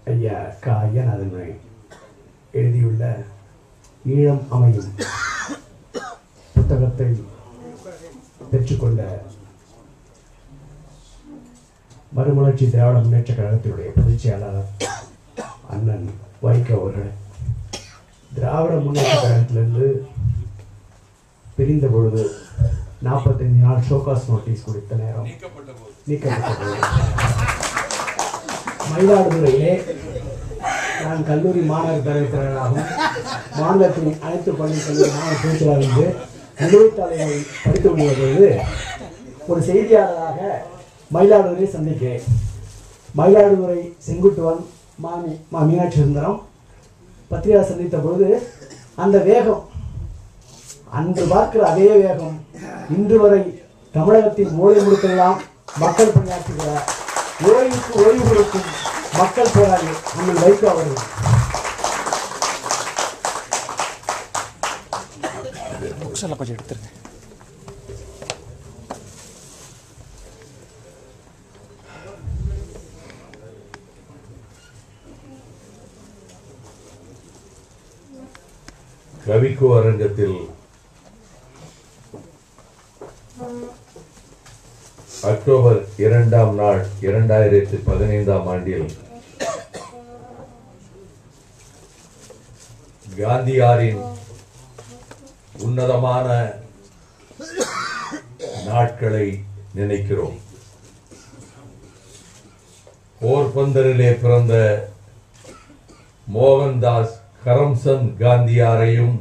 ஐயா க ஐயநாதன் எழுதியுள்ள ஈழம் அமையும் புத்தகத்தை பெற்றுக்கொண்ட மறுமலர்ச்சி திராவிட முன்னேற்ற கழகத்தினுடைய பொதுச் செயலாளர் அண்ணன் வைகோ அவர்கள் திராவிட முன்னேற்ற கழகத்திலிருந்து பிரிந்த பொழுது நாற்பத்தஞ்சு நாள் ஷோகாஸ் நோட்டீஸ் கொடுத்த நேரம் நீக்கப்பட்ட போது மயிலாடுதுறையிலே நான் கல்லூரி மாணவர் தலைவராகவும் மாநிலத்தின் அனைத்து பள்ளி கல்லூரி மாணவர் பேச்சாளர் என்று நிலுவைத்தாளையை படித்து கொண்டிருந்த பொழுது ஒரு செய்தியாளராக மயிலாடுதுறை சந்திக்கிறேன் மயிலாடுதுறை செங்குட்டுவன் மாமி மா மீனாட்சி சுந்தரம் பத்திரிகை சந்தித்த பொழுது அந்த வேகம் அன்று பார்க்கிற அதே வேகம் இன்று வரை தமிழகத்தின் மூலை முடுக்கெல்லாம் மக்கள் பணியாற்றுகிற ஓய்வுக்கு ஓய்வு கொடுக்கும் மக்கள் போராளி அண்ணன் வைகோ அவர்கள் புக்ஸெல்லாம் கொஞ்சம் எடுத்துருங்க கவிக்கு அரங்கத்தில் அக்டோபர் இரண்டாம் நாள் இரண்டாயிரத்தி பதினைந்தாம் ஆண்டில் காந்தியாரின் உன்னதமான நாட்களை நினைக்கிறோம் போர்பந்தரிலே பிறந்த மோகன்தாஸ் கரம்சந்த் காந்தியாரையும்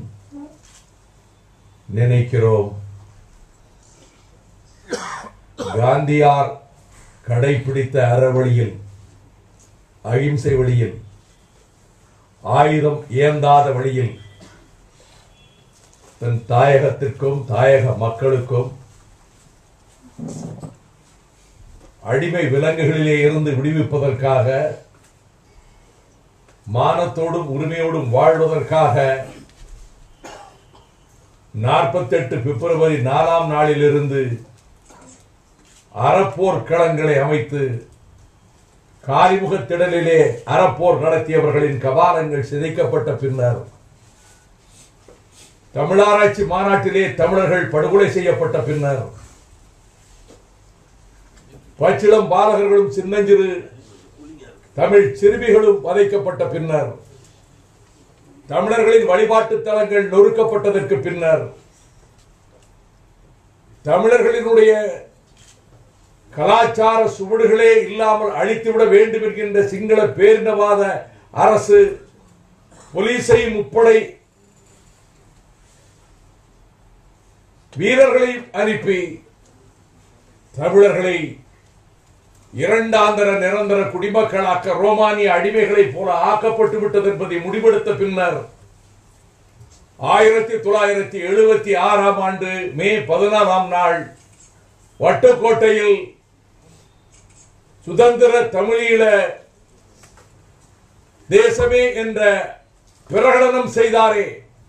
நினைக்கிறோம் காந்தியார் கடைபிடித்த அறவழியில் அகிம்சை வழியில் ஆயுதம் ஏந்தாத வழியில் தன் தாயகத்திற்கும் தாயக மக்களுக்கும் அடிமை விலங்குகளிலே இருந்து விடுவிப்பதற்காக மானத்தோடும் உரிமையோடும் வாழ்வதற்காக நாற்பத்தெட்டு பிப்ரவரி நாலாம் நாளிலிருந்து அறப்போர் களங்களை அமைத்து காரிமுகத் திடலிலே அறப்போர் நடத்தியவர்களின் கபாலங்கள் சிதைக்கப்பட்ட பின்னர் தமிழாராய்ச்சி மாநாட்டிலே தமிழர்கள் படுகொலை செய்யப்பட்ட பின்னர் பச்சிளம் பாலகர்களும் சின்னஞ்சிறு தமிழ் சிறுமிகளும் வதைக்கப்பட்ட பின்னர் தமிழர்களின் வழிபாட்டு தலங்கள் நொறுக்கப்பட்டதற்கு பின்னர் தமிழர்களினுடைய கலாச்சார சுவடுகளே இல்லாமல் அழித்துவிட வேண்டும் என்கின்ற சிங்கள பேரினவாத அரசு போலீசை முப்படை வீரர்களையும் அனுப்பி தமிழர்களை இரண்டாந்தர நிரந்தர குடிமக்களாக்க ரோமானிய அடிமைகளைப் போல ஆக்கப்பட்டு விட்டது என்பதை முடிவெடுத்த பின்னர் ஆயிரத்தி தொள்ளாயிரத்தி எழுபத்தி ஆறாம் ஆண்டு மே பதினாறாம் நாள் வட்டுக்கோட்டையில் சுதந்திர தமிழீழ தேசமே என்ற பிரகடனம் செய்தாரே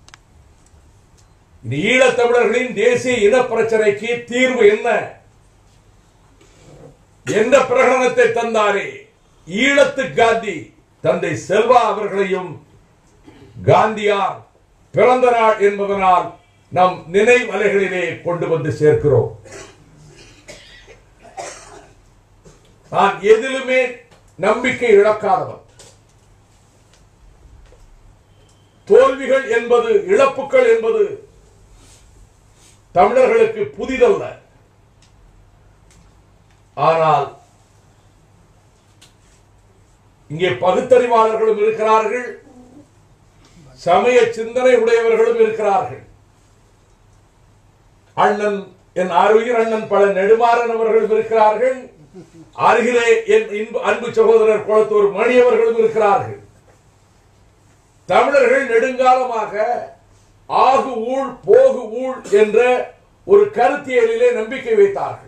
இந்த ஈழத் தமிழர்களின் தேசிய இன பிரச்சனைக்கு தீர்வு என்ன என்ற பிரகடனத்தை தந்தாரே ஈழத்து காந்தி தந்தை செல்வா அவர்களையும் காந்தியார் பிறந்த நாள் என்பதனால் நம் நினைவலைகளிலே கொண்டு வந்து சேர்க்கிறோம் நான் எதிலுமே நம்பிக்கை இழக்காதவன் தோல்விகள் என்பது இழப்புகள் என்பது தமிழர்களுக்கு புதிதல்ல ஆனால் இங்கே பகுத்தறிவாளர்களும் இருக்கிறார்கள் சமய சிந்தனை உடையவர்களும் இருக்கிறார்கள் அண்ணன் என் அருகில் அண்ணன் பல நெடுமாறன் அவர்களும் இருக்கிறார்கள் அருகிலே என் இன்பு- அன்பு சகோதரர் குளத்தூர் மணி அவர்களும் இருக்கிறார்கள் தமிழர்கள் நெடுங்காலமாக ஆகு ஊழ் போகு ஊழ் என்ற ஒரு கருத்தியலிலே நம்பிக்கை வைத்தார்கள்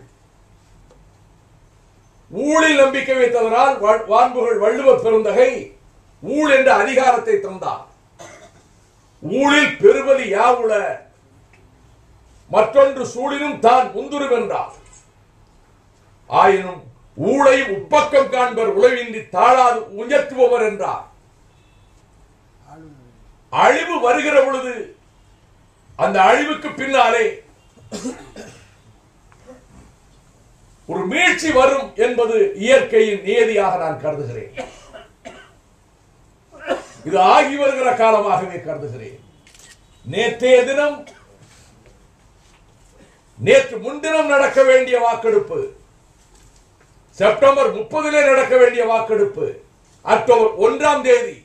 ஊழில் நம்பிக்கை வைத்ததனால் வா- வான்புகள் வள்ளுவ பெருந்தகை ஊழ் என்ற அதிகாரத்தை தந்தார் ஊழில் பெருவலி யாவுள மற்றொன்று சூழினும் தான் முந்துரு வென்றார் ஆயினும் ஊழை உப்பக்கம் காண்பர் உழவின்றி தாழாது உயர்த்துபவர் என்றார் அழிவு வருகிற பொழுது அந்த அழிவுக்கு பின்னாலே ஒரு மீழ்ச்சி வரும் என்பது இயற்கையின் நியதியாக நான் கருதுகிறேன் இது ஆகி வருகிற காலமாகவே கருதுகிறேன் நேற்றைய தினம் நேற்று முன்தினம் நடக்க வேண்டிய வாக்கெடுப்பு செப்டம்பர் முப்பதிலே நடக்க வேண்டிய வாக்கெடுப்பு அக்டோபர் ஒன்றாம் தேதி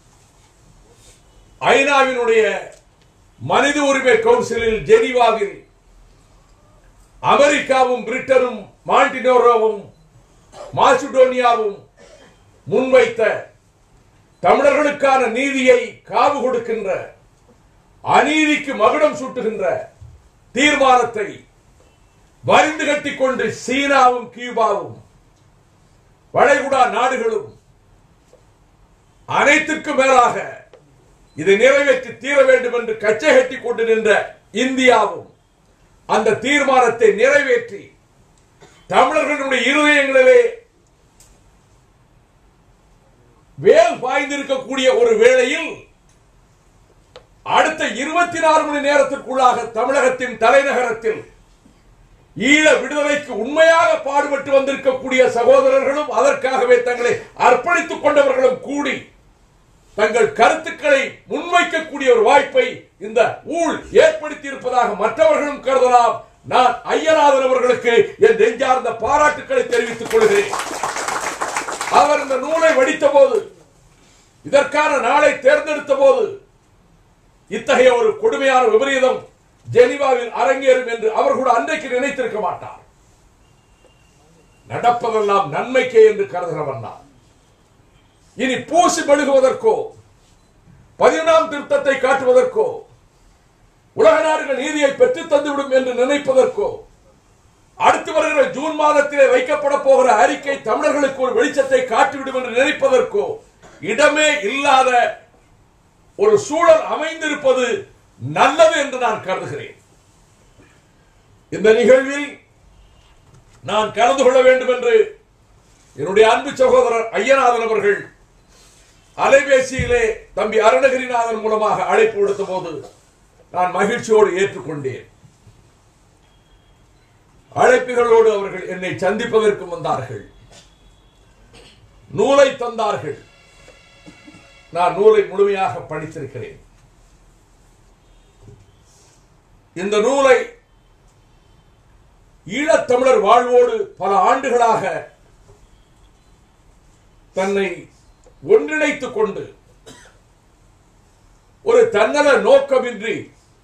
ஐநாவினுடைய மனித உரிமை கவுன்சிலில் ஜெனீவாவில் அமெரிக்காவும் பிரிட்டனும் மாண்டினோரோவும் மாசிடோனியாவும் முன்வைத்த தமிழர்களுக்கான நீதியை காவு கொடுக்கின்ற அநீதிக்கு மகுடம் சூட்டுகின்ற தீர்மானத்தை வரிந்து கட்டிக்கொண்டு சீனாவும் கியூபாவும் வளைகுடா நாடுகளும் அனைத்திற்கும் மேலாக இதை நிறைவேற்றி தீர வேண்டும் என்று கச்சை கட்டி கொண்டு நின்ற இந்தியாவும் அந்த தீர்மானத்தை நிறைவேற்றி தமிழர்களுடைய இருதயங்களிலே வேல் பாய்ந்திருக்கக்கூடிய ஒரு வேளையில் அடுத்த இருபத்தி நாலு மணி நேரத்திற்குள்ளாக தமிழகத்தின் தலைநகரத்தில் ஈழ விடுதலைக்கு உண்மையாக பாடுபட்டு வந்திருக்கக்கூடிய சகோதரர்களும் அதற்காகவே தங்களை அர்ப்பணித்துக் கொண்டவர்களும் கூடி தங்கள் கருத்துக்களை முன்வைக்கக்கூடிய ஒரு வாய்ப்பை இந்த ஊழ் ஏற்படுத்தி இருப்பதாக மற்றவர்களும் கருதலாம் நான் ஐயநாதன் அவர்களுக்கு என் நெஞ்சார்ந்த பாராட்டுக்களை தெரிவித்துக் கொள்கிறேன் அவர் இந்த நூலை வடித்த போது இதற்கான நாளை தேர்ந்தெடுத்த போது இத்தகைய ஒரு கொடுமையான விபரீதம் ஜெனிவாவில் அரங்கேறும் என்று அவர் கூட அன்றைக்கு நினைத்திருக்க மாட்டார் நடப்பதெல்லாம் நன்மைக்கே என்று கருதுகிறவன் நான் இனி பூசி மெழுகுவதற்கோ பதினொன்றாம் திருத்தத்தை காட்டுவதற்கோ உலக நாடுகள் நீதியை பெற்றுத் தந்துவிடும் என்று நினைப்பதற்கோ அடுத்து வருகிற ஜூன் மாதத்திலே வைக்கப்பட போகிற அறிக்கை தமிழர்களுக்கு ஒரு வெளிச்சத்தை காட்டிவிடும் என்று நினைப்பதற்கோ இடமே இல்லாத ஒரு சூழல் அமைந்திருப்பது நல்லது என்று நான் கருதுகிறேன் இந்த நிகழ்வில் நான் கலந்து கொள்ள வேண்டும் என்று என்னுடைய அன்பு சகோதரர் ஐயநாதன் அவர்கள் அலைபேசியிலே தம்பி அருணகிரிநாதன் மூலமாக அழைப்பு விடுத்த போது நான் மகிழ்ச்சியோடு ஏற்றுக்கொண்டேன் அழைப்புகளோடு அவர்கள் என்னை சந்திப்பதற்கு வந்தார்கள் நூலை தந்தார்கள் நான் நூலை முழுமையாக படித்திருக்கிறேன் இந்த நூலை ஈழத்தமிழர் வாழ்வோடு பல ஆண்டுகளாக தன்னை ஒன்றிணைத்துக் கொண்டு ஒரு தன்னல நோக்கமின்றி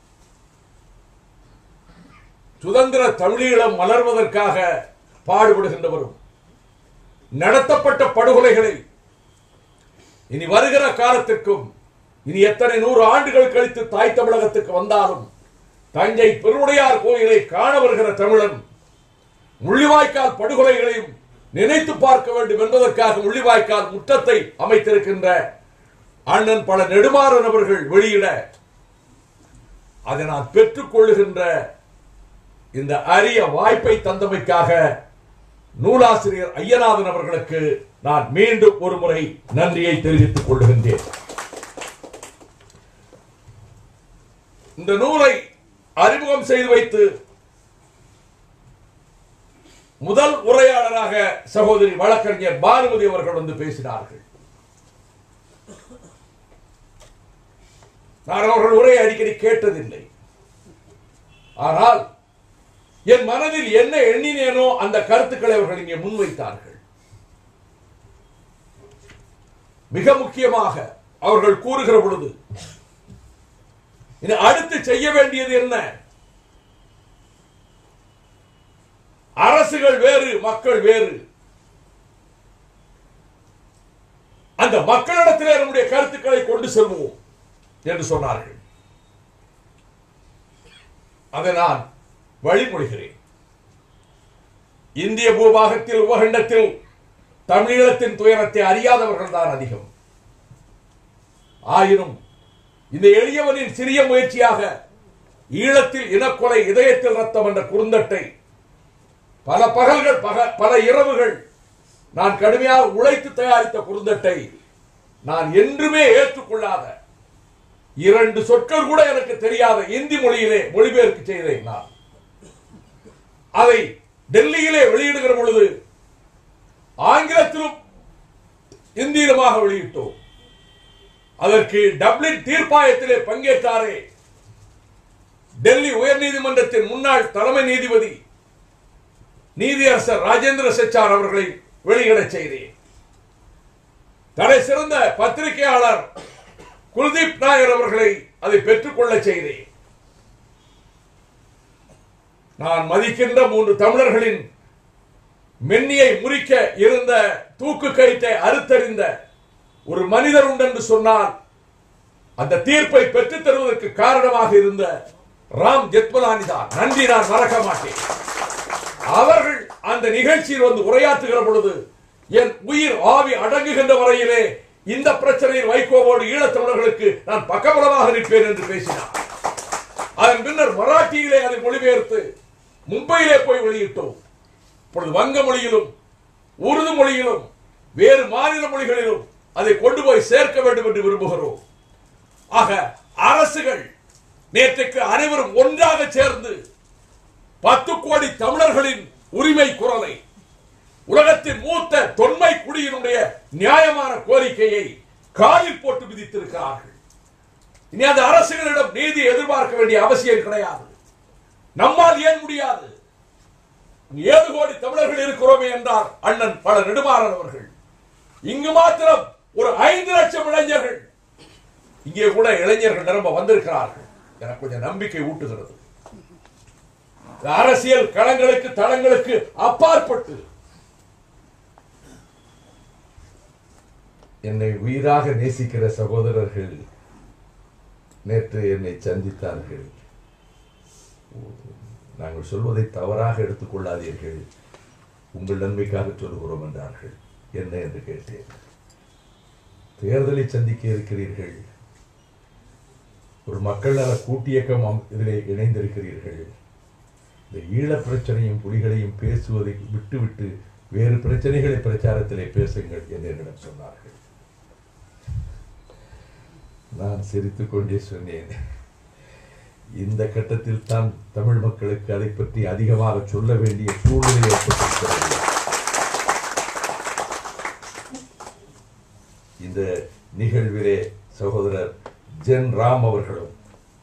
சுதந்திர தமிழீழம் மலர்வதற்காக பாடுபடுகின்றவரும் நடத்தப்பட்ட படுகொலைகளை இனி வருகிற காலத்திற்கும் இனி எத்தனை நூறு ஆண்டுகள் கழித்து தாய் தமிழகத்துக்கு வந்தாலும் தஞ்சை பெருவுடையார் கோயிலை காண வருகிற தமிழன் முள்ளிவாய்க்கால் படுகொலைகளையும் நினைத்து பார்க்க வேண்டும் என்பதற்காக முள்ளிவாய்க்கால் முற்றத்தை அமைத்திருக்கின்ற அண்ணன் பல நெடுமாறன் அவர்கள் வெளியிட அதை நான் பெற்றுக் கொள்ளுகின்ற இந்த அரிய வாய்ப்பை தந்தமைக்காக நூலாசிரியர் ஐயநாதன் அவர்களுக்கு நான் மீண்டும் ஒரு முறை நன்றியை தெரிவித்துக் கொள்கின்றேன் இந்த நூலை அறிமுகம் செய்து வைத்து முதல் உரையாளராக சகோதரி வழக்கறிஞர் பானுமதி அவர்கள் வந்து பேசினார்கள் நான் அவர்கள் உரையை அடிக்கடி கேட்டதில்லை ஆனால் என் மனதில் என்ன எண்ணினேனோ அந்த கருத்துக்களை அவர்கள் இங்கே முன்வைத்தார்கள் மிக முக்கியமாக அவர்கள் கூறுகிற பொழுது இனி அடுத்து செய்ய வேண்டியது என்ன அரசுகள் வேறு மக்கள் வேறு அந்த மக்களிடத்திலே நம்முடைய கருத்துக்களை கொண்டு செல்வோம் என்று சொன்னார்கள் அதை நான் வழிமொழிகிறேன் இந்திய பூபாகத்தில் உபகண்டத்தில் தமிழீழத்தின் துயரத்தை அறியாதவர்கள் தான் அதிகம் ஆயினும் இந்த எளியவனின் சிறிய முயற்சியாக ஈழத்தில் இனக்கொலை இதயத்தில் ரத்தம் என்ற குறுந்தட்டை பல பகல்கள் பக பல இரவுகள் நான் கடுமையாக உழைத்து தயாரித்த குறுந்தட்டை நான் என்றுமே ஏற்றுக்கொள்ளாத இரண்டு சொற்கள் கூட எனக்கு தெரியாத இந்தி மொழியிலே மொழிபெயர்ப்பு செய்தேன் நான் அதை டெல்லியிலே வெளியிடுகிற பொழுது ஆங்கிலத்திலும் இந்தியிலுமாக வெளியிட்டோம் அதற்கு டப்ளின் தீர்ப்பாயத்திலே பங்கேற்றாரே டெல்லி உயர்நீதிமன்றத்தின் முன்னாள் தலைமை நீதிபதி நீதியரசர் ராஜேந்திர செச்சார் அவர்களை வெளியிடச் செய்தேன் தலை சிறந்த பத்திரிகையாளர் குல்தீப் நாயர் அவர்களை அதை பெற்றுக்கொள்ள செய்தேன் நான் மதிக்கின்ற மூன்று தமிழர்களின் மென்னியை முறிக்க இருந்த தூக்கு கயிற்றை அறுத்தறிந்த ஒரு மனிதர் உண்டென்று சொன்னால் அந்த தீர்ப்பை பெற்றுத் தருவதற்கு காரணமாக இருந்த ராம் ஜெத்மலானி தான் நன்றி நான் மறக்க மாட்டேன் அவர்கள் அந்த நிகழ்ச்சியில் வந்து உரையாற்றுகிற பொழுது என் உயிர் ஆவி அடங்குகின்ற வரையிலே இந்த பிரச்சனையில் வைகோவோடு ஈழத்தமிழர்களுக்கு நான் பக்கபலமாக நிற்பேன் என்று பேசினார் அதன் பின்னர் மராட்டியிலே அதை மொழிபெயர்த்து மும்பையிலே போய் வெளியிட்டோம் இப்பொழுது வங்க மொழியிலும் உருது மொழியிலும் வேறு மாநில மொழிகளிலும் அதை கொண்டு போய் சேர்க்க வேண்டும் என்று விரும்புகிறோம் ஆக அரசுகள் நேற்றைக்கு அனைவரும் ஒன்றாக சேர்ந்து பத்து கோடி தமிழர்களின் உரிமை குரலை உலகத்தின் மூத்த தொன்மை குடியினுடைய நியாயமான கோரிக்கையை காலில் போட்டு விதித்திருக்கிறார்கள் இனி அந்த அரசுகளிடம் நீதி எதிர்பார்க்க வேண்டிய அவசியம் கிடையாது நம்மால் ஏன் முடியாது ஏழு கோடி தமிழர்கள் இருக்கிறோமே என்றார் அண்ணன் பல நெடுமாறன் அவர்கள் இங்கு மாத்திரம் ஒரு ஐந்து லட்சம் இளைஞர்கள் இங்கே கூட இளைஞர்கள் நிரம்ப வந்திருக்கிறார்கள் எனக்கு கொஞ்சம் நம்பிக்கை ஊட்டுகிறது இந்த அரசியல் களங்களுக்கு தளங்களுக்கு அப்பாற்பட்டு என்னை உயிராக நேசிக்கிற சகோதரர்கள் நேற்று என்னை சந்தித்தார்கள் நாங்கள் சொல்வதை தவறாக எடுத்துக்கொள்ளாதீர்கள் உங்கள் நன்மைக்காக சொல்கிறோம் என்றார்கள் என்ன என்று கேட்டேன் தேர்தலை சந்திக்க இருக்கிறீர்கள் ஒரு மக்கள் நல கூட்டியக்கம் அம்- இதிலே இணைந்திருக்கிறீர்கள் இந்த ஈழப் பிரச்சனையும் புலிகளையும் பேசுவதை விட்டுவிட்டு வேறு பிரச்சனைகளை பிரச்சாரத்திலே பேசுங்கள் என்று என்னிடம் சொன்னார்கள் நான் சிரித்துக் கொண்டே சொன்னேன் இந்த கட்டத்தில் தான் தமிழ் மக்களுக்கு அதை பற்றி அதிகமாக சொல்ல வேண்டிய சூழ்நிலை ஏற்பட்டிருக்கிறது இந்த நிகழ்விலே சகோதரர் ஜென் ராம் அவர்களும்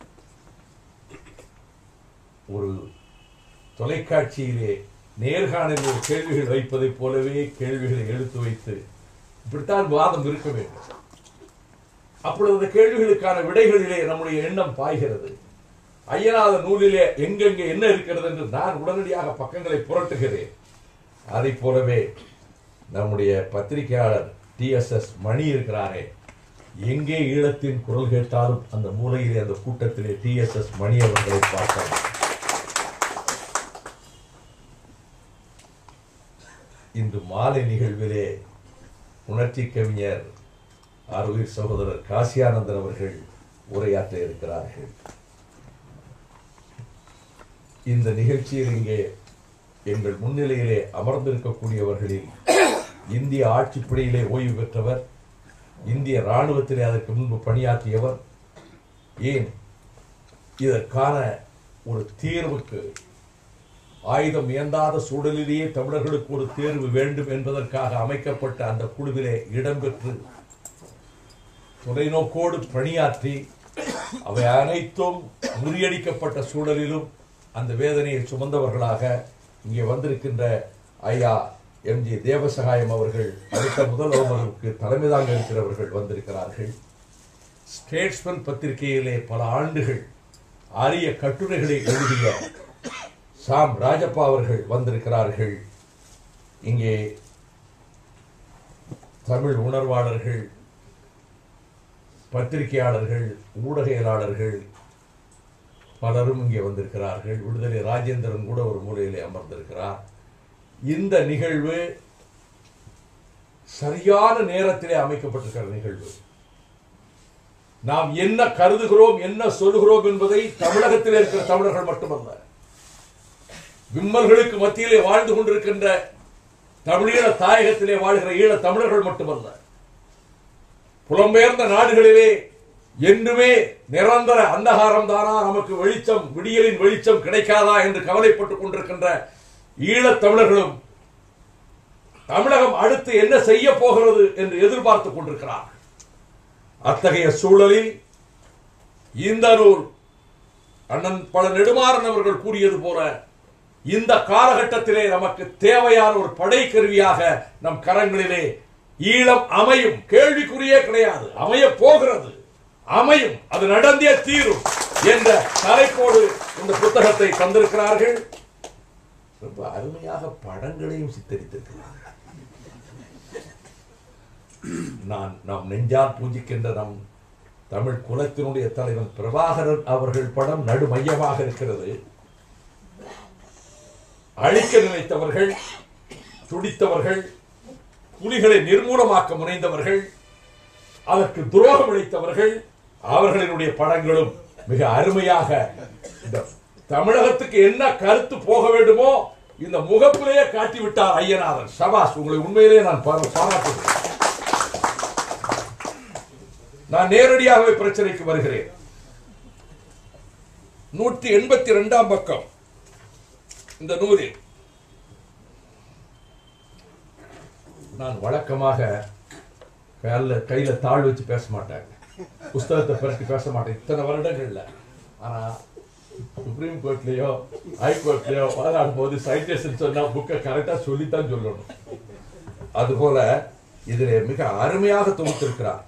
ஒரு தொலைக்காட்சியிலே நேர்காணலில் கேள்விகள் வைப்பதைப் போலவே கேள்விகளை எடுத்து வைத்து இப்படித்தான் வாதம் இருக்க வேண்டும் அப்பொழுது அந்த கேள்விகளுக்கான விடைகளிலே நம்முடைய எண்ணம் பாய்கிறது ஐயனாத நூலிலே எங்கெங்கே என்ன இருக்கிறது என்று நான் உடனடியாக பக்கங்களை புரட்டுகிறேன் அதை போலவே நம்முடைய பத்திரிகையாளர் டி எஸ் எஸ் மணி இருக்கிறாரே எங்கே ஈழத்தின் குரல் கேட்டாலும் அந்த மூலையிலே அந்த கூட்டத்திலே டி எஸ் எஸ் மணி அவர்களை பார்த்தார் இன்று மாலை நிகழ்விலே உணர்ச்சி கவிஞர் ஆரோக்கிய சகோதரர் காசியானந்தன் அவர்கள் உரையாற்ற இருக்கிறார்கள் இந்த நிகழ்ச்சியில் இங்கே எங்கள் முன்னிலையிலே அமர்ந்திருக்கக்கூடியவர்களில் இந்திய ஆட்சிப்படையிலே ஓய்வு பெற்றவர் இந்திய ராணுவத்திலே அதற்கு முன்பு பணியாற்றியவர் ஏன் இதற்கான ஒரு தீர்வுக்கு ஆயுதம் இயந்தாத சூழலிலேயே தமிழர்களுக்கு ஒரு தேர்வு வேண்டும் என்பதற்காக அமைக்கப்பட்ட அந்த குழுவிலே இடம்பெற்று தொலைநோக்கோடு பணியாற்றி அவை அனைத்தும் முறியடிக்கப்பட்ட சூழலிலும் அந்த வேதனையை சுமந்தவர்களாக இங்கே வந்திருக்கின்ற ஐயா எம்ஜி தேவசகாயம் அவர்கள் அடுத்த முதல்வருக்கு தலைமை தாங்க இருக்கிறவர்கள் வந்திருக்கிறார்கள் ஸ்டேட்ஸ்மன் பத்திரிகையிலே பல ஆண்டுகள் அரிய கட்டுரைகளை எழுதிய சாம் ராஜப்பா அவர்கள் வந்திருக்கிறார்கள் இங்கே தமிழ் உணர்வாளர்கள் பத்திரிகையாளர்கள் ஊடகையாளர்கள் பலரும் இங்கே வந்திருக்கிறார்கள் விடுதலை ராஜேந்திரன் கூட ஒரு மூலையிலே அமர்ந்திருக்கிறார் இந்த நிகழ்வு சரியான நேரத்திலே அமைக்கப்பட்டிருக்கிற நிகழ்வு நாம் என்ன கருதுகிறோம் என்ன சொல்லுகிறோம் என்பதை தமிழகத்தில் இருக்கிற தமிழர்கள் மட்டுமல்ல விம்மல்களுக்கு மத்தியிலே வாழ்ந்து கொண்டிருக்கின்ற தமிழீழ தாயகத்திலே வாழ்கிற ஈழ தமிழர்கள் மட்டுமல்ல புலம்பெயர்ந்த நாடுகளிலே என்றுமே நிரந்தர அந்தகாரம் தானா நமக்கு வெளிச்சம் விடியலின் வெளிச்சம் கிடைக்காதா என்று கவலைப்பட்டுக் கொண்டிருக்கின்ற ஈழத் தமிழர்களும் தமிழகம் அடுத்து என்ன செய்ய போகிறது என்று எதிர்பார்த்துக் கொண்டிருக்கிறார் அத்தகைய சூழலில் இந்த நூல் அண்ணன் பல நெடுமாறன் அவர்கள் கூறியது போல இந்த காலகட்டத்திலே நமக்கு தேவையான ஒரு படை கருவியாக நம் கரங்களிலே ஈழம் அமையும் கேள்விக்குறியே கிடையாது அமைய போகிறது அமையும் அது நடந்தே தீரும் என்ற தலைப்போடு இந்த புத்தகத்தை தந்திருக்கிறார்கள் ரொம்ப அருமையாக படங்களையும் சித்தரித்திருக்கிறார்கள் நான் நாம் நெஞ்சால் பூஜிக்கின்ற நம் தமிழ் குலத்தினுடைய தலைவன் பிரபாகரன் அவர்கள் படம் நடுமையமாக இருக்கிறது அழிக்க நினைத்தவர்கள் துடித்தவர்கள் புலிகளை நிர்மூலமாக்க முனைந்தவர்கள் அதற்கு துரோகம் இழைத்தவர்கள் அவர்களினுடைய படங்களும் மிக அருமையாக இந்த தமிழகத்துக்கு என்ன கருத்து போக வேண்டுமோ இந்த முகப்பிலேயே காட்டிவிட்டார் ஐயனாதன் சபாஸ் உங்களை உண்மையிலேயே நான் பாரா- பாராட்டுகிறேன் நான் நேரடியாகவே பிரச்சனைக்கு வருகிறேன் நூற்றி எண்பத்தி இரண்டாம் பக்கம் இந்த நூலில் நான் வழக்கமாக கையில கையில தாழ் வச்சு பேச மாட்டேன் புஸ்தகத்தை பரட்டி பேச மாட்டேன் இத்தனை வருடங்கள்ல ஆனா சுப்ரீம் கோர்ட்லயோ ஹை கோர்ட்லயோ வாதாடும் போது சைட்டேஷன் சொன்னா புக்கை கரெக்டா சொல்லித்தான் சொல்லணும் அதுபோல இதிலே மிக அருமையாக தொகுத்திருக்கிறார்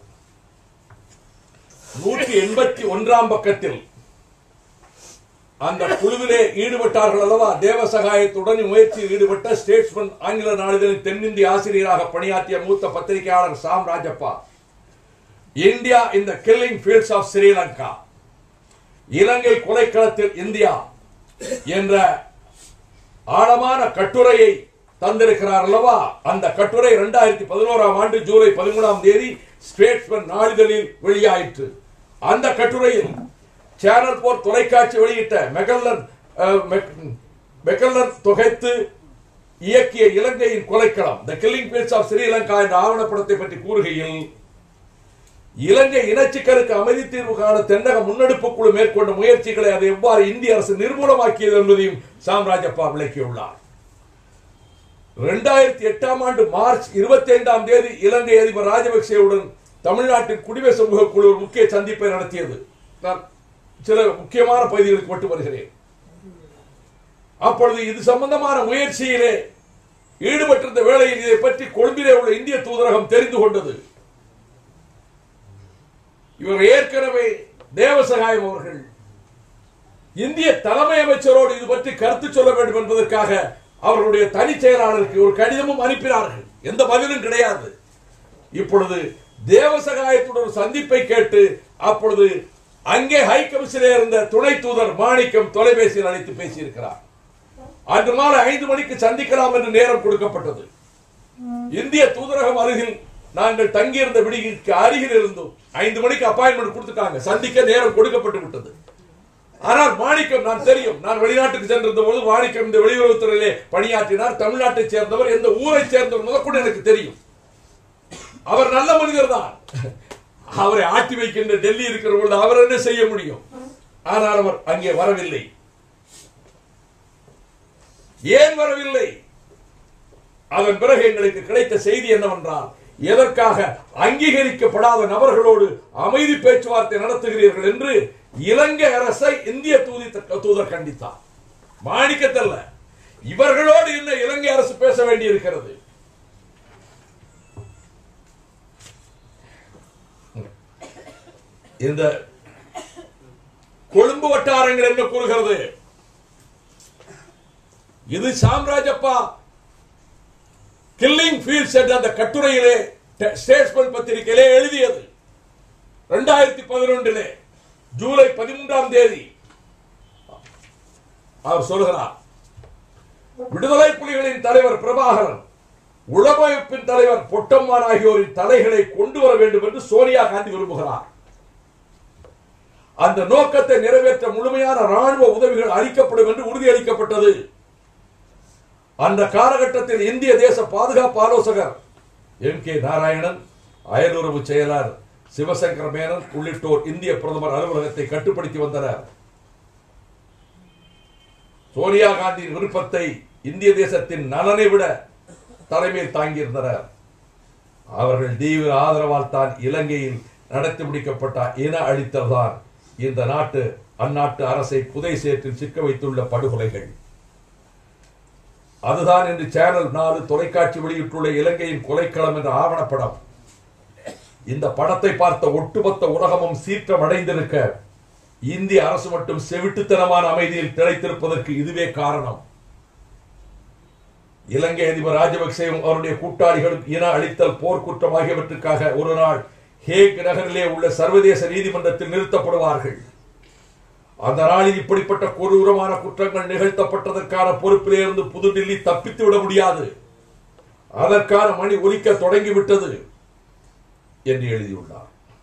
நூற்றி எண்பத்தி ஒன்றாம் பக்கத்தில் அந்த குழுவிலே ஈடுபட்டார்கள் அல்லவா தேவசகாயத்துடன் முயற்சியில் ஈடுபட்ட ஸ்டேட்ஸ்மன் ஆங்கில நாளிதழின் தென்னிந்திய ஆசிரியராக பணியாற்றிய மூத்த பத்திரிகையாளர் Sam Rajappa India in the killing fields of Sri Lanka Ilangai கொலைக்களத்தில் இந்தியா என்ற ஆழமான கட்டுரையை தந்திருக்கிறார் அல்லவா அந்த கட்டுரை இரண்டாயிரத்தி பதினோராம் ஆண்டு ஜூலை பதிமூணாம் தேதி ஸ்டேட்ஸ்மன் நாளிதழில் வெளியாயிற்று அந்த கட்டுரையில் சேனல் போர் தொலைக்காட்சி வெளியிட்ட மெகல்லன் அஹ், மெக்- மெக்கல்லன் தொகைத்து இயக்கிய இலங்கையின் கொலைக்களம் the killing fields of Sri Lanka என்ற ஆவணப்படத்தை பற்றி கூறுகையில் இலங்கை இனச்சிக்கலுக்கு அமைதி தீர்வு காண தென்னக முன்னெடுப்பு குழு மேற்கொண்ட முயற்சிகளை அதை எவ்வாறு இந்திய அரசு நிர்மூலமாக்கியது என்பதையும் சாம்ராஜப்பா விளக்கியுள்ளார் இரண்டாயிரத்தி எட்டாம் ஆண்டு மார்ச் இருபத்தி ஐந்தாம் தேதி இலங்கை அதிபர் ராஜபக்சேவுடன் தமிழ்நாட்டின் குடிமை சமூக குழு ஒரு முக்கிய சந்திப்பை நடத்தியது நான் சில முக்கியமான பகுதிகளுக்கு மட்டும் வருகிறேன் அப்பொழுது இது சம்பந்தமான முயற்சியிலே ஈடுபட்டிருந்த வேளையில் இதை பற்றி கொழும்பிலே உள்ள இந்திய தூதரகம் தெரிந்து கொண்டது இவர் ஏற்கனவே தேவசகாயம் அவர்கள் இந்திய தலைமை அமைச்சரோடு இது பற்றி கருத்து சொல்ல வேண்டும் என்பதற்காக அவர்களுடைய தனி செயலாளருக்கு ஒரு கடிதமும் அனுப்பினார்கள் எந்த பதிலும் கிடையாது இப்பொழுது தேவசகாயத்துடன் ஒரு சந்திப்பை கேட்டு அப்பொழுது அங்கே ஹை கமிஷனில் இருந்த துணை தூதர் மாணிக்கம் தொலைபேசியில் அழைத்து பேசியிருக்கிறார் அன்று மாலை ஐந்து மணிக்கு சந்திக்கலாம் என்று நேரம் கொடுக்கப்பட்டது இந்திய தூதரகம் அருகில் நாங்கள் தங்கியிருந்த விடுதிக்கு அருகில் இருந்தோம் ஐந்து மணிக்கு அப்பாயின்மெண்ட் கொடுத்துட்டாங்க சந்திக்க நேரம் கொடுக்கப்பட்டு விட்டது ஆனால் மாணிக்கம் நான் தெரியும் நான் வெளிநாட்டுக்கு சென்றிருந்த போது மாணிக்கம் இந்த வெளியுறவுத்துறையிலே பணியாற்றினார் தமிழ்நாட்டைச் சேர்ந்தவர் எந்த ஊரை சேர்ந்தவர் முதற்கொண்டு எனக்கு தெரியும் அவர் நல்ல மனிதர் தான் அவரை ஆட்டி வைக்கின்ற டெல்லி இருக்கிற பொழுது அவர் என்ன செய்ய முடியும் ஆனால் அவர் அங்கே வரவில்லை ஏன் வரவில்லை அதன் பிறகு எங்களுக்கு கிடைத்த செய்தி என்னவென்றால் எதற்காக அங்கீகரிக்கப்படாத நபர்களோடு அமைதி பேச்சுவார்த்தை நடத்துகிறீர்கள் என்று இலங்கை அரசை இந்திய தூதி தூதர் கண்டித்தார் மாணிக்கத்தல்ல இவர்களோடு என்ன இலங்கை அரசு பேச வேண்டியிருக்கிறது இந்த கொழும்பு வட்டாரங்கள் என்ன கூறுகிறது இது சாம்ராஜப்பா கில்லிங் ஃபீல்ட்ஸ் என்ற அந்த கட்டுரையிலே ஸ்டேட்ஸ்மன் பத்திரிகையிலே எழுதியது இரண்டாயிரத்தி பதினொன்றிலே ஜூலை பதிமூன்றாம் தேதி அவர் சொல்கிறார் விடுதலை புலிகளின் தலைவர் பிரபாகரன் உளமைப்பின் தலைவர் பொட்டம்மான் ஆகியோரின் தலைகளை கொண்டு வர வேண்டும் என்று சோனியா காந்தி விரும்புகிறார் அந்த நோக்கத்தை நிறைவேற்ற முழுமையான ராணுவ உதவிகள் அளிக்கப்படும் என்று உறுதியளிக்கப்பட்டது அந்த காலகட்டத்தில் இந்திய தேச பாதுகாப்பு ஆலோசகர் எம் கே நாராயணன் அயலுறவு செயலர் சிவசங்கர மேனன் உள்ளிட்டோர் இந்திய பிரதமர் அலுவலகத்தை கட்டுப்படுத்தி வந்தனர் சோனியா காந்தியின் விருப்பத்தை இந்திய தேசத்தின் நலனை விட தலைமையில் தாங்கியிருந்தனர் அவர்கள் தீவிர ஆதரவால் தான் இலங்கையில் நடத்தி முடிக்கப்பட்ட இன அழித்தல் தான் இந்த நாட்டு அந்நாட்டு அரசை புதை சேற்றில் சிக்க வைத்துள்ள படுகொலைகள் அதுதான் இன்று சேனல் நாலு தொலைக்காட்சி வெளியிட்டுள்ள இலங்கையின் கொலைக்களம் என்ற ஆவணப்படம் இந்த படத்தை பார்த்த ஒட்டுமொத்த உலகமும் சீற்றம் அடைந்திருக்க இந்திய அரசு மட்டும் செவிட்டுத்தனமான அமைதியில் திளைத்திருப்பதற்கு இதுவே காரணம் இலங்கை அதிபர் ராஜபக்சேவும் அவருடைய கூட்டாளிகளும் இன அழித்தல் போர்க்குற்றம் ஆகியவற்றுக்காக ஒரு நாள் ஹேக் நகரிலே உள்ள சர்வதேச நீதிமன்றத்தில் நிறுத்தப்படுவார்கள் அந்த நாளில் இப்படிப்பட்ட கொடூரமான குற்றங்கள் நிகழ்த்தப்பட்டதற்கான பொறுப்பிலே இருந்து புதுடில்லி தப்பித்து விட முடியாது அதற்கான மணி ஒலிக்க தொடங்கிவிட்டது என்று எழுதியுள்ளார்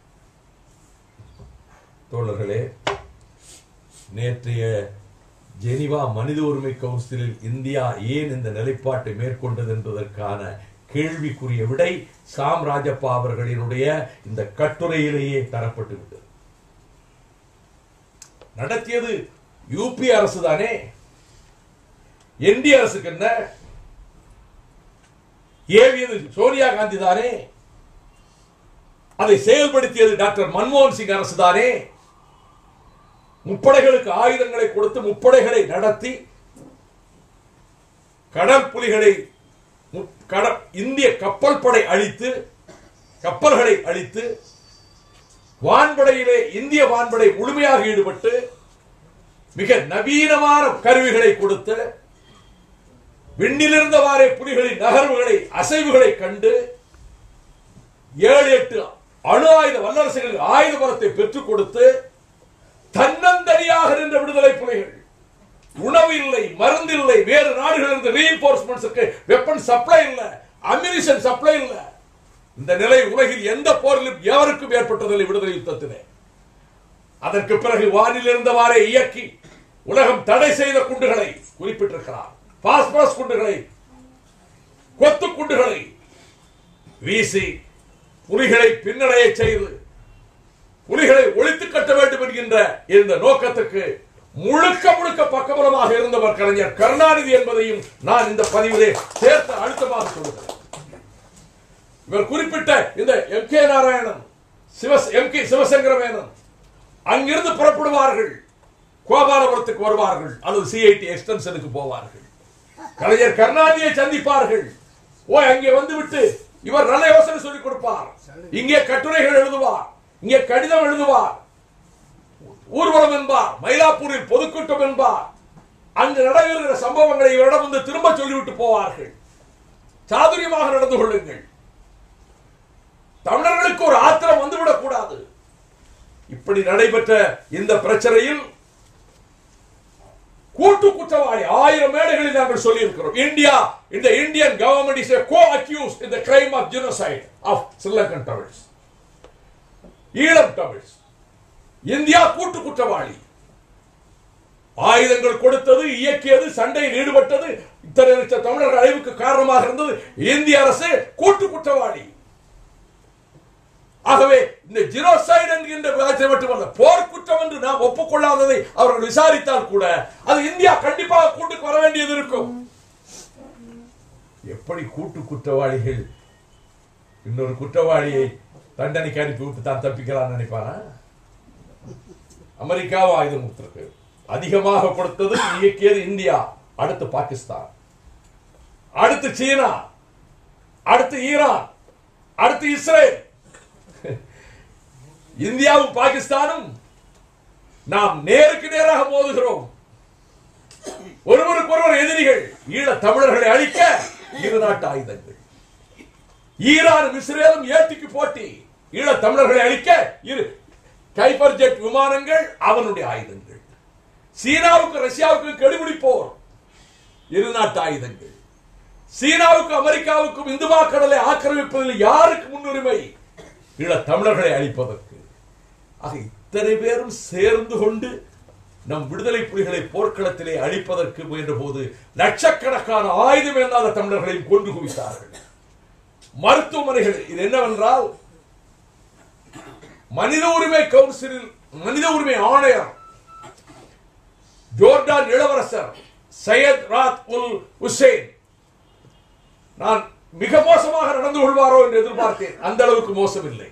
தோழர்களே நேற்றைய ஜெனிவா மனித உரிமை கவுன்சிலில் இந்தியா ஏன் இந்த நிலைப்பாட்டை மேற்கொண்டது என்பதற்கான கேள்விக்குரிய விடை சாம் ராஜப்பா அவர்களினுடைய இந்த கட்டுரையிலேயே தரப்பட்டு விட்டது நடத்தியது யூபி அரசு தானே இந்திய அரசுக்கு என்ன ஏவியது சோனியா காந்தி தானே அதை செயல்படுத்தியது டாக்டர் மன்மோகன் சிங் அரசு தானே முப்படைகளுக்கு ஆயுதங்களை கொடுத்து முப்படைகளை நடத்தி கடல் புலிகளை மு- கட- இந்திய கப்பல் படை அழித்து கப்பல்களை அழித்து வான்படையிலே இந்திய வான்படை முழுமையாக ஈடுபட்டு மிக நவீனமான கருவிகளை கொடுத்து விண்ணிலிருந்தவாறே புலிகளின் நகர்வுகளை அசைவுகளை கண்டு ஏழு எட்டு அணு ஆயுத வல்லரசுகளுக்கு ஆயுத பலத்தை பெற்றுக் கொடுத்து தன்னந்தனியாக நின்ற விடுதலை புலிகள் உணவு இல்லை மருந்து இல்லை வேறு நாடுகளிலிருந்து ரீஎன்போர்ஸ்மெண்ட்ஸுக்கு வெப்பன் சப்ளை இல்ல அம்யூனிஷன் சப்ளை இல்ல இந்த நிலை உலகில் எந்த போரிலும் எவருக்கும் ஏற்பட்டதில்லை விடுதலை யுத்தத்திலே அதற்கு பிறகு வானில் இருந்தவாறே இயக்கி உலகம் தடை செய்த குண்டுகளை குறிப்பிட்டிருக்கிறார் பாஸ்பரஸ் குண்டுகளை கொத்து குண்டுகளை வீசி புலிகளை பின்னடைய செய்து புலிகளை ஒழித்து கட்ட வேண்டும் என்கின்ற இந்த நோக்கத்துக்கு முழுக்க முழுக்க பக்கபலமாக இருந்தவர் கலைஞர் கருணாநிதி என்பதையும் நான் இந்த பதிவிலே சேர்த்து அழுத்தமாக சொல்லுகிறேன் இவர் குறிப்பிட்ட இந்த M K Narayanan Siva M K Sivasankara Menon அங்கிருந்து புறப்படுவார்கள் கோபாலபுரத்துக்கு வருவார்கள் அல்லது சிஐடி எக்ஸ்டென்ஷனுக்கு போவார்கள் கலைஞர் கருணாநிதியை சந்திப்பார்கள் ஓ அங்கே வந்து விட்டு இவர் நல்ல யோசனை சொல்லிக் கொடுப்பார் இங்கே கட்டுரைகள் எழுதுவார் இங்கே கடிதம் எழுதுவார் ஊர்வலம் என்பார் மயிலாப்பூரில் பொதுக்கூட்டம் என்பார் அங்கு நடைபெறுகிற சம்பவங்களை இவரிடம் வந்து திரும்ப சொல்லிவிட்டு போவார்கள் சாதுரியமாக நடந்து கொள்ளுங்கள் தமிழர்களுக்கு ஒரு ஆத்திரம் வந்துவிடக் கூடாது இப்படி நடைபெற்ற இந்த பிரச்சனையில் கூட்டு குற்றவாளி ஆயிரம் மேடைகளில் நாங்கள் சொல்லி இருக்கிறோம் இந்தியா இந்த Indian government is co accuse in the crime of genocide of Sri Lankan Tamils Eelam Tamils India கூட்டு குற்றவாளி ஆயுதங்கள் கொடுத்தது இயக்கியது சண்டையில் ஈடுபட்டது இத்தனை லட்சம் தமிழர்கள் அழிவுக்கு காரணமாக இருந்தது இந்திய அரசு கூட்டு குற்றவாளி ஆகவே இந்த ஜினோசைடு என்கின்ற வார்த்தை மட்டுமல்ல போர் குற்றம் என்று நாம் ஒப்புக்கொள்ளாததை அவர்கள் விசாரித்தால் கூட அது இந்தியா கண்டிப்பாக கூட்டுக்கு வர வேண்டியது இருக்கும் எப்படி கூட்டு குற்றவாளிகள் இன்னொரு குற்றவாளியை தண்டனைக்கு அனுப்பி விட்டு தான் தப்பிக்கலாம்னு நினைப்பானா அமெரிக்காவும் ஆயுதம் கொடுத்திருக்கு அதிகமாக கொடுத்தது இயக்கியது இந்தியா அடுத்து பாகிஸ்தான் அடுத்து சீனா அடுத்து ஈரான் அடுத்து இஸ்ரேல் இந்தியாவும் பாகிஸ்தானும் நாம் நேருக்கு நேராக மோதுகிறோம் ஒருவருக்கு ஒருவர் எதிரிகள் ஈழ தமிழர்களை அழிக்க இரு நாட்டு ஆயுதங்கள் ஈரானும் இஸ்ரேலும் ஏட்டிக்கு போட்டி ஈழ தமிழர்களை அழிக்க இரு கைபர் ஜெட் விமானங்கள் அவனுடைய ஆயுதங்கள் சீனாவுக்கு ரஷ்யாவுக்கு கெடுபிடி போர் இரு நாட்டு ஆயுதங்கள் சீனாவுக்கும் அமெரிக்காவுக்கும் இந்துமா கடலை ஆக்கிரமிப்பதில் யாருக்கு முன்னுரிமை ஈழ தமிழர்களை அழிப்பதற்கு ஆக இத்தனை பேரும் சேர்ந்து கொண்டு நம் விடுதலை புலிகளை போர்க்களத்திலே அழிப்பதற்கு முயன்ற போது லட்சக்கணக்கான ஆயுதம் இல்லாத தமிழர்களையும் கொண்டு குவித்தார்கள் மருத்துவமனைகள் இது என்னவென்றால் மனித உரிமை கவுன்சிலில் மனித உரிமை ஆணையர் ஜோர்டான் இளவரசர் சையத் ராத் உல் ஹுசேன் நான் மிக மோசமாக நடந்து கொள்வாரோ என்று எதிர்பார்த்தேன் அந்த அளவுக்கு மோசம் இல்லை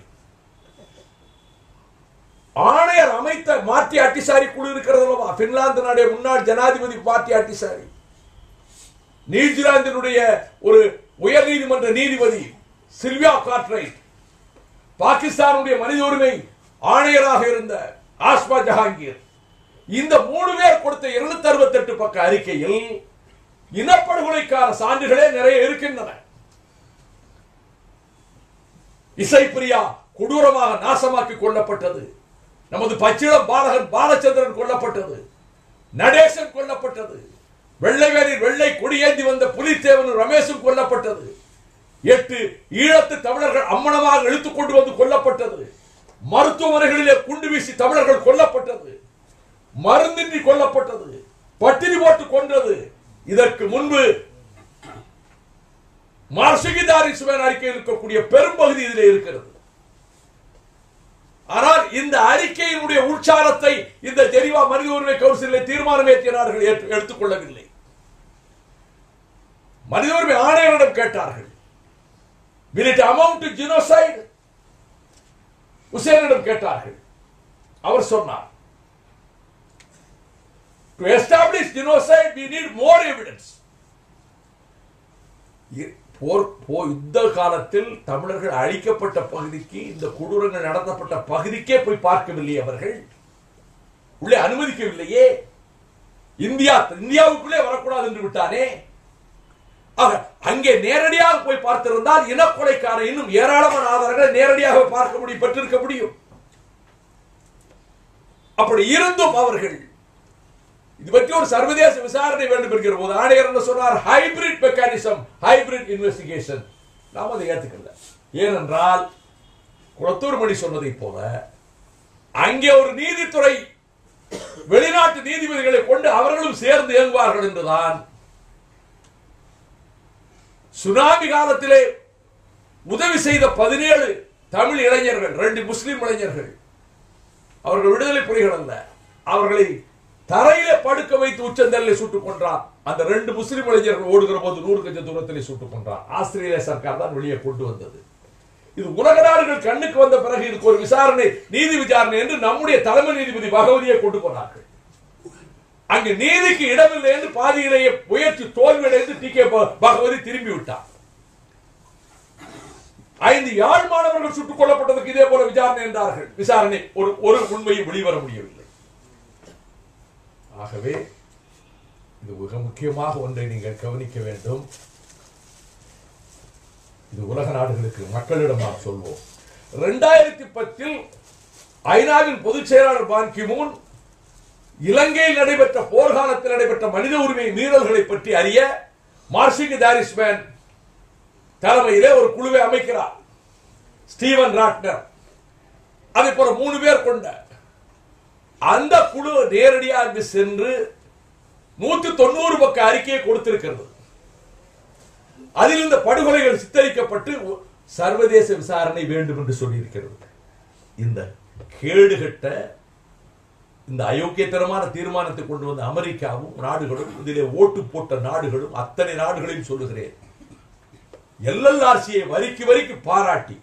ஆணையர் அமைத்த மாற்றி அட்டிசாரி குழு இருக்கிறது அல்லவா பின்லாந்து நாடைய முன்னாள் ஜனாதிபதி மாற்றி அட்டிசாரி நியூசிலாந்தினுடைய ஒரு உயர் நீதிமன்ற நீதிபதி சில்வியா கார்ட்ரைட் பாகிஸ்தானுடைய மனித உரிமை ஆணையராக இருந்த ஆஸ்மா ஜஹாங்கீர் இந்த மூணு பேர் கொடுத்த இருநூத்தி அறுபத்தி எட்டு பக்க அறிக்கையில் இனப்படுகொலைக்கான சான்றுகளே நிறைய இருக்கின்றன இசைப்பிரியா கொடூரமாக நாசமாக்கி கொல்லப்பட்டது நமது பச்சிளம் பாலகன் பாலச்சந்திரன் கொல்லப்பட்டது நடேசன் கொல்லப்பட்டது வெள்ளைவேரில் வெள்ளை கொடியேந்தி வந்த புலித்தேவனும் ரமேஷும் கொல்லப்பட்டது எட்டு ஈழத்து தமிழர்கள் அம்மனமாக இழுத்துக் கொண்டு வந்து கொல்லப்பட்டது மருத்துவமனைகளிலே குண்டு வீசி தமிழர்கள் கொல்லப்பட்டது மருந்தின்றி கொல்லப்பட்டது பட்டினி போட்டு கொன்றது இதற்கு முன்பு மார்ஷகிதாரி சுவன் அறிக்கையில் இருக்கக்கூடிய பெரும்பகுதி இதிலே இருக்கிறது ஆனால் இந்த அறிக்கையினுடைய உற்சாரத்தை இந்த ஜெனிவா மனித உரிமை கவுன்சிலில் தீர்மானமேற்றினார்கள் ஏற்று- எடுத்துக்கொள்ளவில்லை மனித உரிமை ஆணையரிடம் கேட்டார்கள் will it amount to genocide உசேனிடம் கேட்டார்கள் அவர் சொன்னார் to establish genocide we need more evidence இ- போர் போர் யுத்த காலத்தில் தமிழர்கள் அழிக்கப்பட்ட பகுதிக்கு இந்த கொடூரங்கள் நடத்தப்பட்ட பகுதிக்கே போய் பார்க்கவில்லை அவர்கள் உள்ளே அனுமதிக்கவில்லையே இந்தியா இந்தியாவுக்குள்ளே வரக்கூடாது என்று விட்டானே ஆக அங்கே நேரடியாக போய் பார்த்திருந்தால் இனக்கொலைக்கான இன்னும் ஏராளமான ஆதாரங்களை நேரடியாக பார்க்க முடியும் பெற்றிருக்க முடியும் அப்படி இருந்தும் அவர்கள் இது பற்றி ஒரு சர்வதேச விசாரணை வேண்டும் என்கிற போது ஆணையர் என்ன சொன்னார் ஹைபிரிட் மெக்கானிசம் ஹைபிரிட் இன்வெஸ்டிகேஷன் நாம் அதை ஏத்துக்கல ஏனென்றால் குளத்தூர் மணி சொன்னதை போல அங்கே ஒரு நீதித்துறை வெளிநாட்டு நீதிபதிகளை கொண்டு அவர்களும் சேர்ந்து இயங்குவார்கள் என்றுதான் சுனாமி காலத்திலே உதவி செய்த பதினேழு தமிழ் இளைஞர்கள் ரெண்டு முஸ்லிம் இளைஞர்கள் அவர்கள் விடுதலை புலிகள் அல்ல அவர்களை தரையிலே படுக்க வைத்து உச்சந்தல்லை சுட்டுக் கொன்றார் அந்த ரெண்டு முஸ்லிம் இளைஞர்கள் ஓடுகிற போது நூறு கஜ தூரத்திலே சுட்டுக் கொன்றார் ஆஸ்திரேலிய சர்க்கார் தான் வெளியே கொண்டு வந்தது இது உலக நாடுகள் கண்ணுக்கு வந்த பிறகு இதுக்கு ஒரு விசாரணை நீதி விசாரணை என்று நம்முடைய தலைமை நீதிபதி பகவதியை கொண்டு போனார்கள் அங்கு நீதிக்கு இடமில்லை என்று பாதியிலேயே முயற்சி தோல்வியடைந்து டி கே பகவதி திரும்பி விட்டார் ஐந்து யாழ் மாணவர்கள் சுட்டுக் கொல்லப்பட்டதற்கு இதே போல விசாரணை என்றார்கள் விசாரணை ஒரு ஒரு உண்மையும் வெளிவர முடியவில்லை ஆகவே இது மிக முக்கியமாக ஒன்றை நீங்கள் கவனிக்க வேண்டும் இது உலக நாடுகளுக்கு மக்களிடம் நாம் சொல்வோம் இரண்டாயிரத்தி பத்தில் ஐநாவின் பொதுச் செயலாளர் பான் கிமூன் இலங்கையில் நடைபெற்ற போர்க்காலத்தில் நடைபெற்ற மனித உரிமை மீறல்களை பற்றி அறிய மார்சிங் தாரிஸ்மேன் தலைமையிலே ஒரு குழுவை அமைக்கிறார் ஸ்டீவன் ராட்னர் அதை போல மூணு பேர் கொண்ட அந்த குழு நேரடியாக அங்கு சென்று நூத்தி தொண்ணூறு பக்க அறிக்கையை கொடுத்திருக்கிறது அதில் இந்த படுகொலைகள் சித்தரிக்கப்பட்டு ஒ- சர்வதேச விசாரணை வேண்டும் என்று சொல்லியிருக்கிறது இந்த கேடுகட்ட இந்த அயோக்கியத்தனமான தீர்மானத்தை கொண்டு வந்த அமெரிக்காவும் நாடுகளும் இதிலே ஓட்டு போட்ட நாடுகளும் அத்தனை நாடுகளையும் சொல்லுகிறேன் எல்எல்ஆர்சியை வரிக்கு வரிக்கு பாராட்டி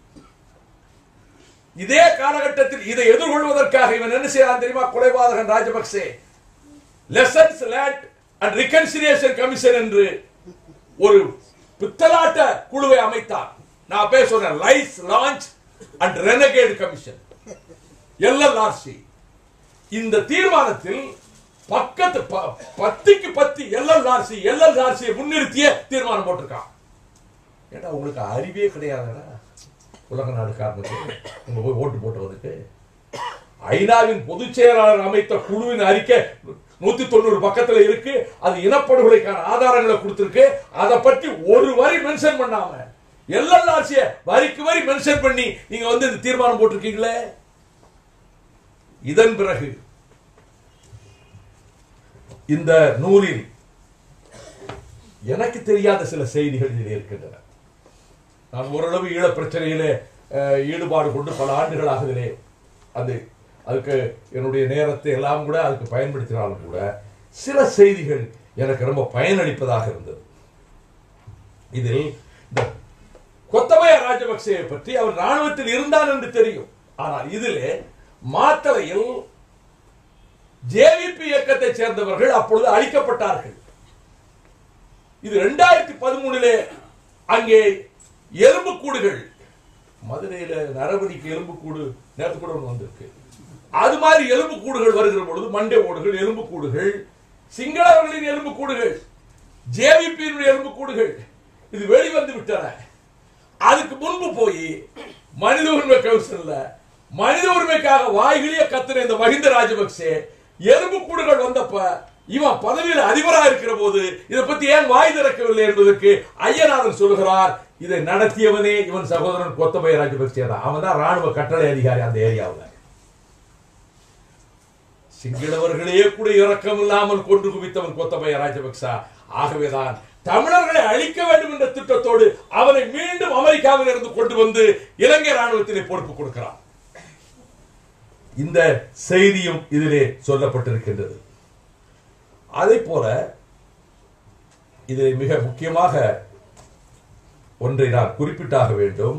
இதே காலகட்டத்தில் இதை எதிர்கொள்வதற்காக இவன் என்ன செய்யறான் தெரியுமா கொலைபாதகன் Rajapaksa lessons learnt and reconciliation commission என்று ஒரு பித்தலாட்ட குழுவை அமைத்தான் நான் பேச சொன்னேன் lies launch and renegade commission LLRC இந்த தீர்மானத்தில் பக்கத்து ப- பத்துக்கு பத்து எல்எல்ஆர்சி எல்எல்ஆர்சியை முன்னிறுத்திய தீர்மானம் போட்டிருக்கான் ஏன்னா உங்களுக்கு அறிவே கிடையாதுடா உலக நாடு காரணத்துக்கு உங்க போய் ஓட்டு போட்டவனுக்கு ஐநாவின் பொதுச் செயலாளர் அமைத்த குழுவின் அறிக்கை நூத்தி தொண்ணூறு பக்கத்துல இருக்கு அது இனப்படுகொலைக்கான ஆதாரங்களை கொடுத்திருக்கு அதை பற்றி ஒரு வரி மென்ஷன் பண்ணாம எல்எல்ஆர்சிய வரிக்கு வரி மென்ஷன் பண்ணி நீங்க வந்து இந்த தீர்மானம் போட்டிருக்கீங்களே இதன் பிறகு இந்த நூலில் எனக்கு தெரியாத சில செய்திகள் இதில் இருக்கின்றன நான் ஓரளவு ஈழப் பிரச்சனையிலே அஹ், ஈடுபாடு கொண்டு பல ஆண்டுகளாக இதிலே அது அதுக்கு என்னுடைய நேரத்தை எல்லாம் கூட அதுக்கு பயன்படுத்தினாலும் கூட சில செய்திகள் எனக்கு ரொம்ப பயனளிப்பதாக இருந்தது இதில் இந்த கொத்தமய ராஜபக்சேவை பற்றி அவர் ராணுவத்தில் இருந்தார் என்று தெரியும் ஆனால் இதிலே மாத்தளையில் ஜேவிபி இயக்கத்தைச் சேர்ந்தவர்கள் அப்பொழுது அழிக்கப்பட்டார்கள் இது இரண்டாயிரத்தி பதிமூணுல அங்கே எலும்புக்கூடுகள் மதுரையில நரபதிக்கு எலும்புக்கூடு நேற்று கூட ஒண்ணு வந்திருக்கு அது மாதிரி எலும்புக்கூடுகள் வருகிற பொழுது மண்டை ஓடுகள் எலும்புக்கூடுகள் சிங்களவர்களின் எலும்புக்கூடுகள் ஜேவிபியினுடைய எலும்புக்கூடுகள் இது வெளிவந்து விட்டன அதுக்கு முன்பு போய் மனித உரிமை கவுன்சில்ல மனித உரிமைக்காக வாய்கிலிய கத்துன இந்த மஹிந்த ராஜபக்சே எலும்பு கூடுகள் வந்தப்ப இவன் பதவியில் அதிபராக இருக்கிற போது இதை பத்தி ஏன் வாய் திறக்கவில்லை என்பதற்கு ஐயநாதன் சொல்கிறார் இதை நடத்தியவனே இவன் சகோதரன் கொத்தபய ராஜபக்சே தான் அவன் தான் ராணுவ கட்டளை அதிகாரி அந்த ஏரியாவில் சிங்களவர்களே கூட இரக்கம் இல்லாமல் கொண்டு குவித்தவன் கொத்தபய ராஜபக்சா ஆகவேதான் தமிழர்களை அழிக்க வேண்டும் என்ற திட்டத்தோடு அவனை மீண்டும் அமெரிக்காவில் இருந்து கொண்டு வந்து இலங்கை ராணுவத்திலே பொறுப்பு கொடுக்கிறான் இந்த செய்தியும் இதிலே சொல்லப்பட்டிருக்கின்றது அதே போல இதில் மிக முக்கியமாக ஒன்றை நான் குறிப்பிட்டாக வேண்டும்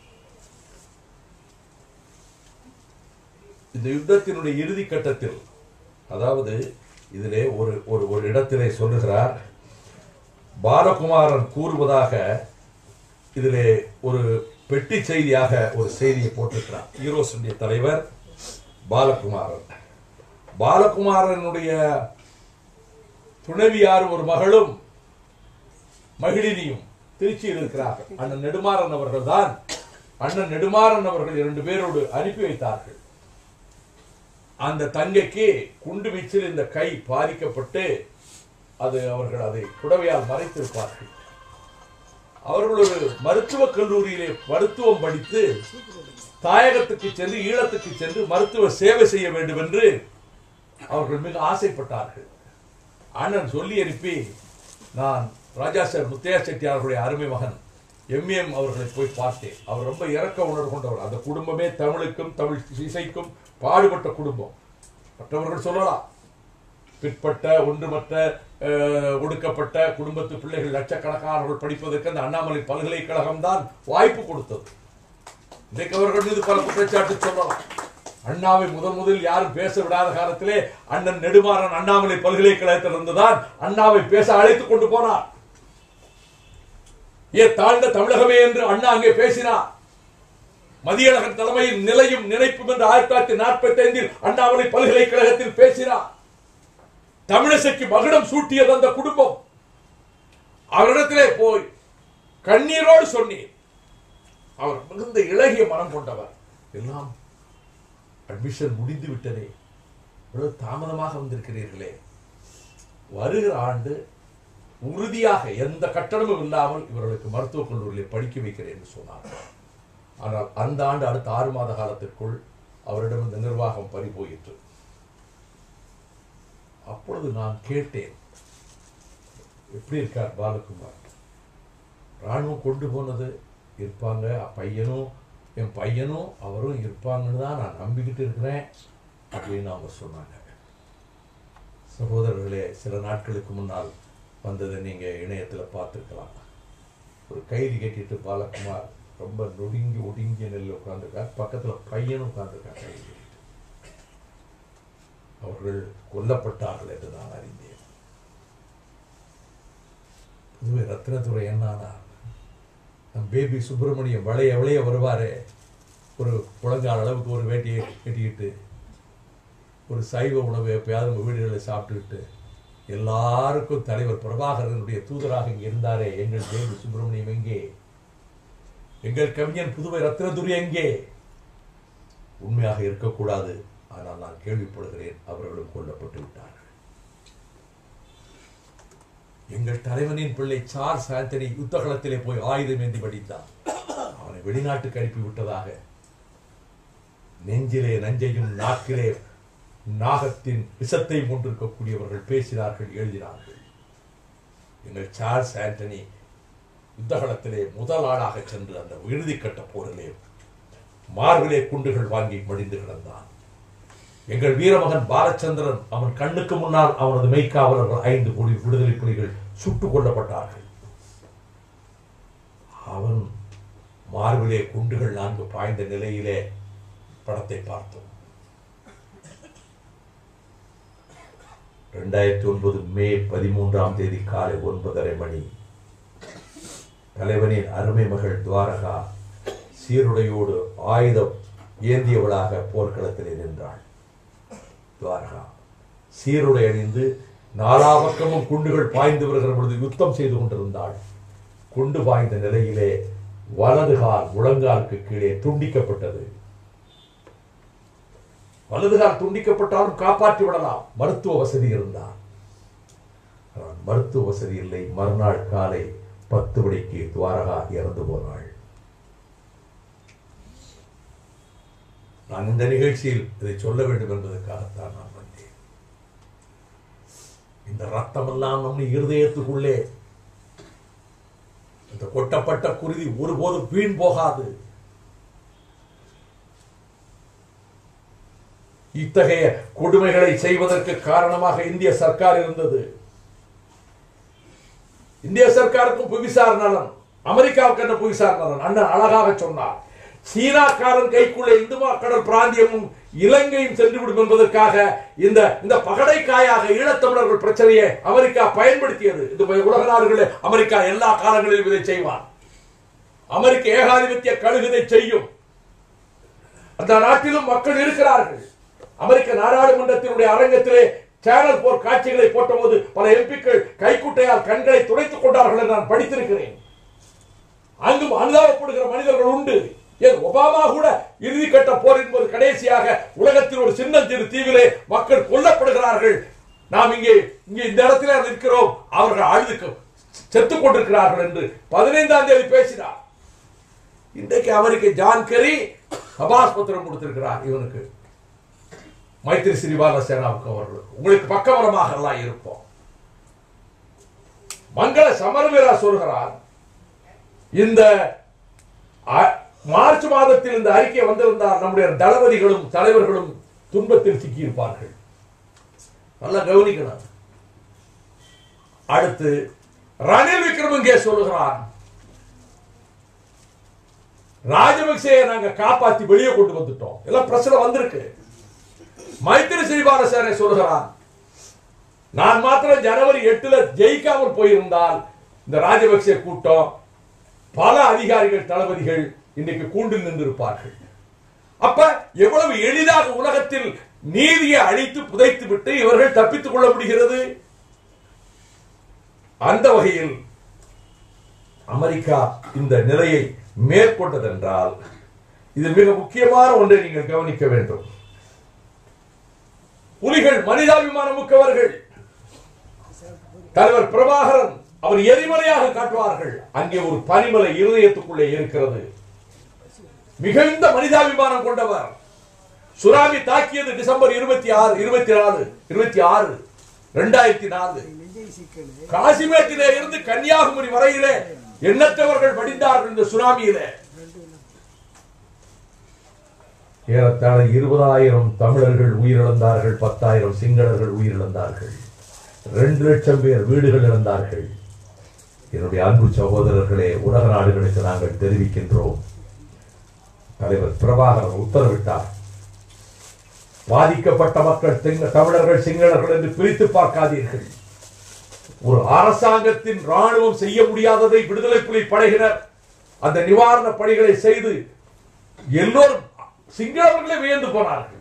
இந்த யுத்தத்தினுடைய இறுதி கட்டத்தில் அதாவது இதிலே ஒரு ஒரு ஒரு இடத்திலே சொல்லுகிறார் பாலகுமாரன் கூறுவதாக இதிலே ஒரு பெட்டி செய்தியாக ஒரு செய்தியை போட்டிருக்கிறார் ஈரோஸுடைய தலைவர் பாலகுமாரன் பாலகுமாரனுடைய துணைவியார் ஒரு மகளும் மகிழினியும் திருச்சியில் இருக்கிறார்கள் அண்ணன் நெடுமாறன் அவர்கள் தான் அண்ணன் நெடுமாறன் அவர்கள் இரண்டு பேரோடு அனுப்பி வைத்தார்கள் அந்த தங்கைக்கு குண்டு வீச்சில் இந்த கை பாதிக்கப்பட்டு அது அவர்கள் அதை புடவையால் மறைத்திருப்பார்கள் அவர்கள் ஒரு மருத்துவக் கல்லூரியிலே மருத்துவம் படித்து தாயகத்துக்கு சென்று ஈழத்துக்கு சென்று மருத்துவ சேவை செய்ய வேண்டும் என்று அவர்கள் மிக ஆசைப்பட்டார்கள் அண்ணன் சொல்லி அனுப்பி நான் ராஜா சார் முத்தையா செட்டியார்களுடைய அருமை மகன் எம்ஏஎம் அவர்களை போய் பார்த்தேன் அவர் ரொம்ப இறக்க உணர்வு கொண்டவர் அந்த குடும்பமே தமிழுக்கும் தமிழ் இசைக்கும் பாடுபட்ட குடும்பம் மற்றவர்கள் சொல்லலாம் பிற்பட்ட ஒன்றுமற்ற அஹ், ஒடுக்கப்பட்ட குடும்பத்து பிள்ளைகள் லட்சக்கணக்கானவர்கள் படிப்பதற்கு அந்த அண்ணாமலை பல்கலைக்கழகம் தான் வாய்ப்பு கொடுத்தது இன்றைக்கு அவர்கள் மீது பல குற்றச்சாட்டு சொல்லலாம் அண்ணாவை முதன் முதலில் யாரும் பேச விடாத காலத்திலே அண்ணன் நெடுமாறன் அண்ணாமலை பல்கலைக்கழகத்தில் இருந்துதான் அண்ணாவை பேச அழைத்துக் கொண்டு போனார் ஏ தாழ்ந்த தமிழகமே என்று அண்ணா அங்கே பேசினார் மதியழகன் தலைமையில் நிலையும் நினைப்பும் என்று ஆயிரத்தி தொள்ளாயிரத்தி நாற்பத்தி ஐந்தில் அண்ணாமலை பல்கலைக்கழகத்தில் பேசினார் தமிழிசைக்கு மகுடம் சூட்டியது அந்த குடும்பம் அவரிடத்திலே போய் கண்ணீரோடு சொன்னேன் அவர் மிகுந்த இளகிய மனம் கொண்டவர் எல்லாம் அட்மிஷன் முடிந்து விட்டதே இவ்வளவு தாமதமாக வந்திருக்கிறீர்களே வருகிற ஆண்டு உறுதியாக எந்த கட்டணமும் இல்லாமல் இவர்களுக்கு மருத்துவக் கல்லூரியில் படிக்க வைக்கிறேன் என்று சொன்னார் ஆனால் அந்த ஆண்டு அடுத்த ஆறு மாத காலத்திற்குள் அவரிடம் இந்த நிர்வாகம் பறி போயிற்று அப்பொழுது நான் கேட்டேன் எப்படி இருக்கார் பாலகுமார் ராணுவம் கொண்டு போனது இருப்பாங்க பையனும் என் பையனும் அவரும் இருப்பாங்கன்னு தான் நான் நம்பிக்கிட்டு இருக்கிறேன் அப்படின்னு அவங்க சொன்னாங்க சகோதரர்களே சில நாட்களுக்கு முன்னால் வந்ததை நீங்க இணையத்துல பார்த்துருக்கலாம் ஒரு கைது கட்டிட்டு பாலகுமார் ரொம்ப நொடுங்கி ஒடுங்கிய நெல்ல உட்கார்ந்துருக்கார் பக்கத்துல பையனும் உட்கார்ந்துருக்கார் கைது கட்டிட்டு அவர்கள் கொல்லப்பட்டார்கள் என்று நான் அறிந்தேன் புதுவை ரத்னத்துறை என்னானார் நம் பேபி சுப்பிரமணியம் வளைய வளைய வருவாரே ஒரு முழங்கால் அளவுக்கு ஒரு வேட்டியை கட்டிக்கிட்டு ஒரு சைவ உணவை எப்பயாவது நம்ம வீடுகளில் சாப்பிட்டுக்கிட்டு எல்லாருக்கும் தலைவர் பிரபாகரனுடைய தூதராக இங்கே இருந்தாரே எங்கள் பேபி சுப்பிரமணியம் எங்கே எங்கள் கவிஞன் புதுவை ரத்னதுரை எங்கே உண்மையாக இருக்கக்கூடாது ஆனால் நான் கேள்விப்படுகிறேன் அவர்களும் கொல்லப்பட்டு விட்டார்கள் எங்கள் தலைவனின் பிள்ளை சார்ஸ் ஆண்டனி யுத்தகலத்திலே போய் ஆயுதம் ஏந்தி வடித்தான் அவனை வெளிநாட்டுக்கு அனுப்பி விட்டதாக நெஞ்சிலே நஞ்சையும் நாக்கிலே நாகத்தின் விஷத்தை கொண்டிருக்கக்கூடியவர்கள் பேசினார்கள் எழுதினார்கள் எங்கள் சார்ல்ஸ் ஆண்டனி யுத்தகலத்திலே முதல் ஆளாக சென்று அந்த இறுதி கட்ட போரிலே மார்பிலே குண்டுகள் வாங்கி மடிந்து கிடந்தான் எங்கள் வீரமகன் பாலச்சந்திரன் அவன் கண்ணுக்கு முன்னால் அவனது மெய்க்காவலர்கள் ஐந்து புலி விடுதலை புலிகள் சுட்டுக் கொல்லப்பட்டார்கள் அவன் மார்பிலே குண்டுகள் நான்கு பாய்ந்த நிலையிலே படத்தை பார்த்தோம் இரண்டாயிரத்தி ஒன்பது மே பதிமூன்றாம் தேதி காலை ஒன்பதரை மணி தலைவனின் அருமை மகள் துவாரகா சீருடையோடு ஆயுதம் ஏந்தியவளாக போர்க்களத்திலே நின்றாள் துவாரகா சீருடை அணிந்து நாலா பக்கமும் குண்டுகள் பாய்ந்து வருகிற பொழுது யுத்தம் செய்து கொண்டிருந்தாள் குண்டு பாய்ந்த நிலையிலே வலது கால் முழங்காலுக்கு கீழே துண்டிக்கப்பட்டது வலது கால் துண்டிக்கப்பட்டாலும் காப்பாற்றி விடலாம் மருத்துவ வசதி இருந்தால் ஆனால் மருத்துவ வசதி இல்லை மறுநாள் காலை பத்து மணிக்கு துவாரகா இறந்து போனாள் நான் இந்த நிகழ்ச்சியில் இதை சொல்ல வேண்டும் என்பதற்காகத்தான் நான் வந்தேன் இந்த ரத்தமெல்லாம் நம் இருதயத்துக்குள்ளே இந்த கொட்டப்பட்ட குருதி ஒருபோதும் வீண் போகாது இத்தகைய கொடுமைகளை செய்வதற்கு காரணமாக இந்திய சர்க்கார் இருந்தது இந்திய சர்க்காருக்கும் புவிசார் நலன் அமெரிக்காவுக்கு என்ன புவிசார் நலன் அண்ணன் அழகாக சொன்னார் சீனாக்காரன் கைக்குள்ளே இந்து கடல் பிராந்தியமும் இலங்கையும் சென்றுவிடும் என்பதற்காக இந்த இந்த பகடைக்காயாக ஈழத்தமிழர்கள் பிரச்சனையை அமெரிக்கா பயன்படுத்தியது இந்த உலக நாடுகளில் அமெரிக்கா எல்லா காலங்களிலும் இதை செய்வார் அமெரிக்க ஏகாதிபத்திய கழுகு இதை செய்யும் அந்த நாட்டிலும் மக்கள் இருக்கிறார்கள் அமெரிக்க நாடாளுமன்றத்தினுடைய அரங்கத்திலே சேனல் போர் காட்சிகளை போட்டபோது பல எம்பிக்கள் கைக்குட்டையால் கண்களை துடைத்துக் கொண்டார்கள் என்று நான் படித்திருக்கிறேன் அங்கும் அனுதாபப்படுகிற மனிதர்கள் உண்டு ஏன் ஒபாமா கூட இறுதி கட்ட போர் என்பது கடைசியாக உலகத்தில் ஒரு சின்னஞ்சிறு தீவிலே மக்கள் கொல்லப்படுகிறார்கள் நாம் இங்கே இங்கே இந்த இடத்துல நிற்கிறோம் அவர்கள் அழுது செத்துக் கொண்டிருக்கிறார்கள் என்று பதினைந்தாம் தேதி பேசினார் இன்றைக்கு அமெரிக்க ஜான் கெரி சபாஸ் பத்திரம் கொடுத்திருக்கிறார் இவனுக்கு மைத்திரி சிறிபால சேனாவுக்கு அவர்களுக்கு உங்களுக்கு பக்கபலமாக எல்லாம் இருப்போம் மங்கள சமரவீரா சொல்கிறார் இந்த அ- மார்ச் மாதத்தில் இந்த அறிக்கை வந்திருந்தால் நம்முடைய தளபதிகளும் தலைவர்களும் துன்பத்தில் சிக்கியிருப்பார்கள் நல்லா கவனிக்கணும் அடுத்து ரணில் விக்ரமங்கே சொல்லுகிறான் ராஜபக்சேயை நாங்க காப்பாத்தி வெளியே கொண்டு வந்துட்டோம் எல்லாம் பிரச்சனை வந்திருக்கு மைத்திரி சிறிபால சேனை சொல்லுகிறான் நான் மாத்திரம் ஜனவரி எட்டுல ஜெயிக்காமல் போயிருந்தால் இந்த ராஜபக்சே கூட்டம் பல அதிகாரிகள் தளபதிகள் இன்னைக்கு கூண்டில் நின்றிருப்பார்கள் அப்ப எவ்வளவு எளிதாக உலகத்தில் நீதியை அழித்து புதைத்து விட்டு இவர்கள் தப்பித்துக் கொள்ள முடிகிறது அந்த வகையில் அமெரிக்கா இந்த நிலையை மேற்கொண்டதென்றால் இது மிக முக்கியமான ஒன்றை நீங்கள் கவனிக்க வேண்டும் புலிகள் மனிதாபிமானம் மிக்கவர்கள் தலைவர் பிரபாகரன் அவர் எரிமலையாக காட்டுவார்கள் அங்கே ஒரு பனிமலை இருதயத்துக்குள்ளே இருக்கிறது மிகுந்த மனிதாபிமானம் கொண்டவர் சுனாமி தாக்கியது டிசம்பர் இருபத்தி ஆறு இருபத்தி நாலு இருபத்தி ஆறு இரண்டாயிரத்தி நாலு காசிமேட்டிலே இருந்து கன்னியாகுமரி வரையிலே எண்ணற்றவர்கள் படிந்தார்கள் இந்த சுனாமியிலே ஏறத்தாழ இருபதாயிரம் தமிழர்கள் உயிரிழந்தார்கள் பத்தாயிரம் சிங்களர்கள் உயிரிழந்தார்கள் ரெண்டு லட்சம் பேர் வீடுகள் இழந்தார்கள் என்னுடைய அன்பு சகோதரர்களே உலக நாடுகளுக்கு நாங்கள் தெரிவிக்கின்றோம் தலைவர் பிரபாகரன் உத்தரவிட்டார் பாதிக்கப்பட்ட மக்கள் சிங்க- தமிழர்கள் சிங்களர்கள் என்று பிரித்து பார்க்காதீர்கள் ஒரு அரசாங்கத்தின் ராணுவம் செய்ய முடியாததை விடுதலை புலி படையினர் அந்த நிவாரண பணிகளை செய்து எல்லோரும் சிங்களவர்களே வியந்து போனார்கள்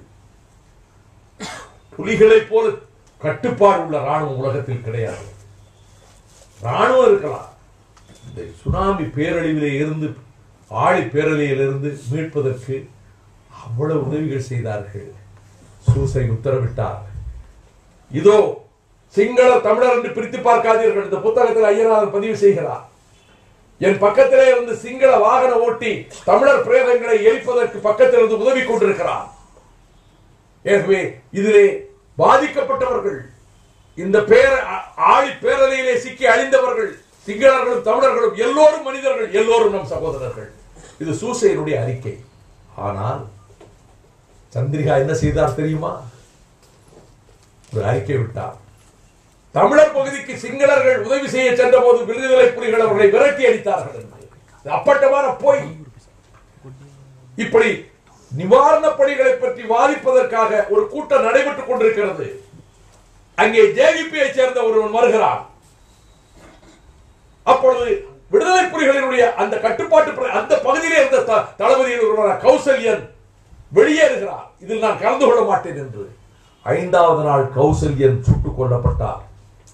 புலிகளைப் போல கட்டுப்பாடு உள்ள ராணுவம் உலகத்தில் கிடையாது ராணுவம் இருக்கலாம் இந்த சுனாமி பேரழிவிலே இருந்து ஆழி பேரழியிலிருந்து மீட்பதற்கு அவ்வளவு உதவிகள் செய்தார்கள் சூசை உத்தரவிட்டார் இதோ சிங்கள தமிழர் என்று பிரித்து பார்க்காதீர்கள் இந்த புத்தகத்தில் ஐயனார் பதிவு செய்கிறார் என் பக்கத்திலே இருந்து சிங்கள வாகன ஓட்டி தமிழர் பிரேதங்களை எரிப்பதற்கு பக்கத்தில் இருந்து உதவி கொண்டிருக்கிறார் எனவே இதிலே பாதிக்கப்பட்டவர்கள் இந்த பேர ஆ- ஆழி பேரலையிலே சிக்கி அழிந்தவர்கள் சிங்களர்களும் தமிழர்களும் எல்லோரும் மனிதர்கள் எல்லோரும் நம் சகோதரர்கள் இது சூசையனுடைய அறிக்கை ஆனால் சந்திரிகா என்ன செய்தார் தெரியுமா ஒரு அறிக்கை விட்டார் தமிழர் பகுதிக்கு சிங்களர்கள் உதவி செய்ய சென்ற போது விடுதலை புலிகள் அவர்களை விரட்டி அடித்தார்கள் என்று. இது அப்பட்டமான பொய் இப்படி நிவாரணப் பணிகளை பற்றி வாதிப்பதற்காக ஒரு கூட்டம் நடைபெற்றுக் கொண்டிருக்கிறது அங்கே ஜேவிபியை சேர்ந்த ஒருவன் வருகிறான் அப்பொழுது விடுதலை புலிகளினுடைய அந்த கட்டுப்பாட்டு பிர- அந்த பகுதியிலே இருந்த த- தளபதியில் ஒருவரான கௌசல்யன் வெளியேறுகிறார் இதில் நான் கலந்து கொள்ள மாட்டேன் என்று ஐந்தாவது நாள் கௌசல்யன் சுட்டுக் கொல்லப்பட்டார்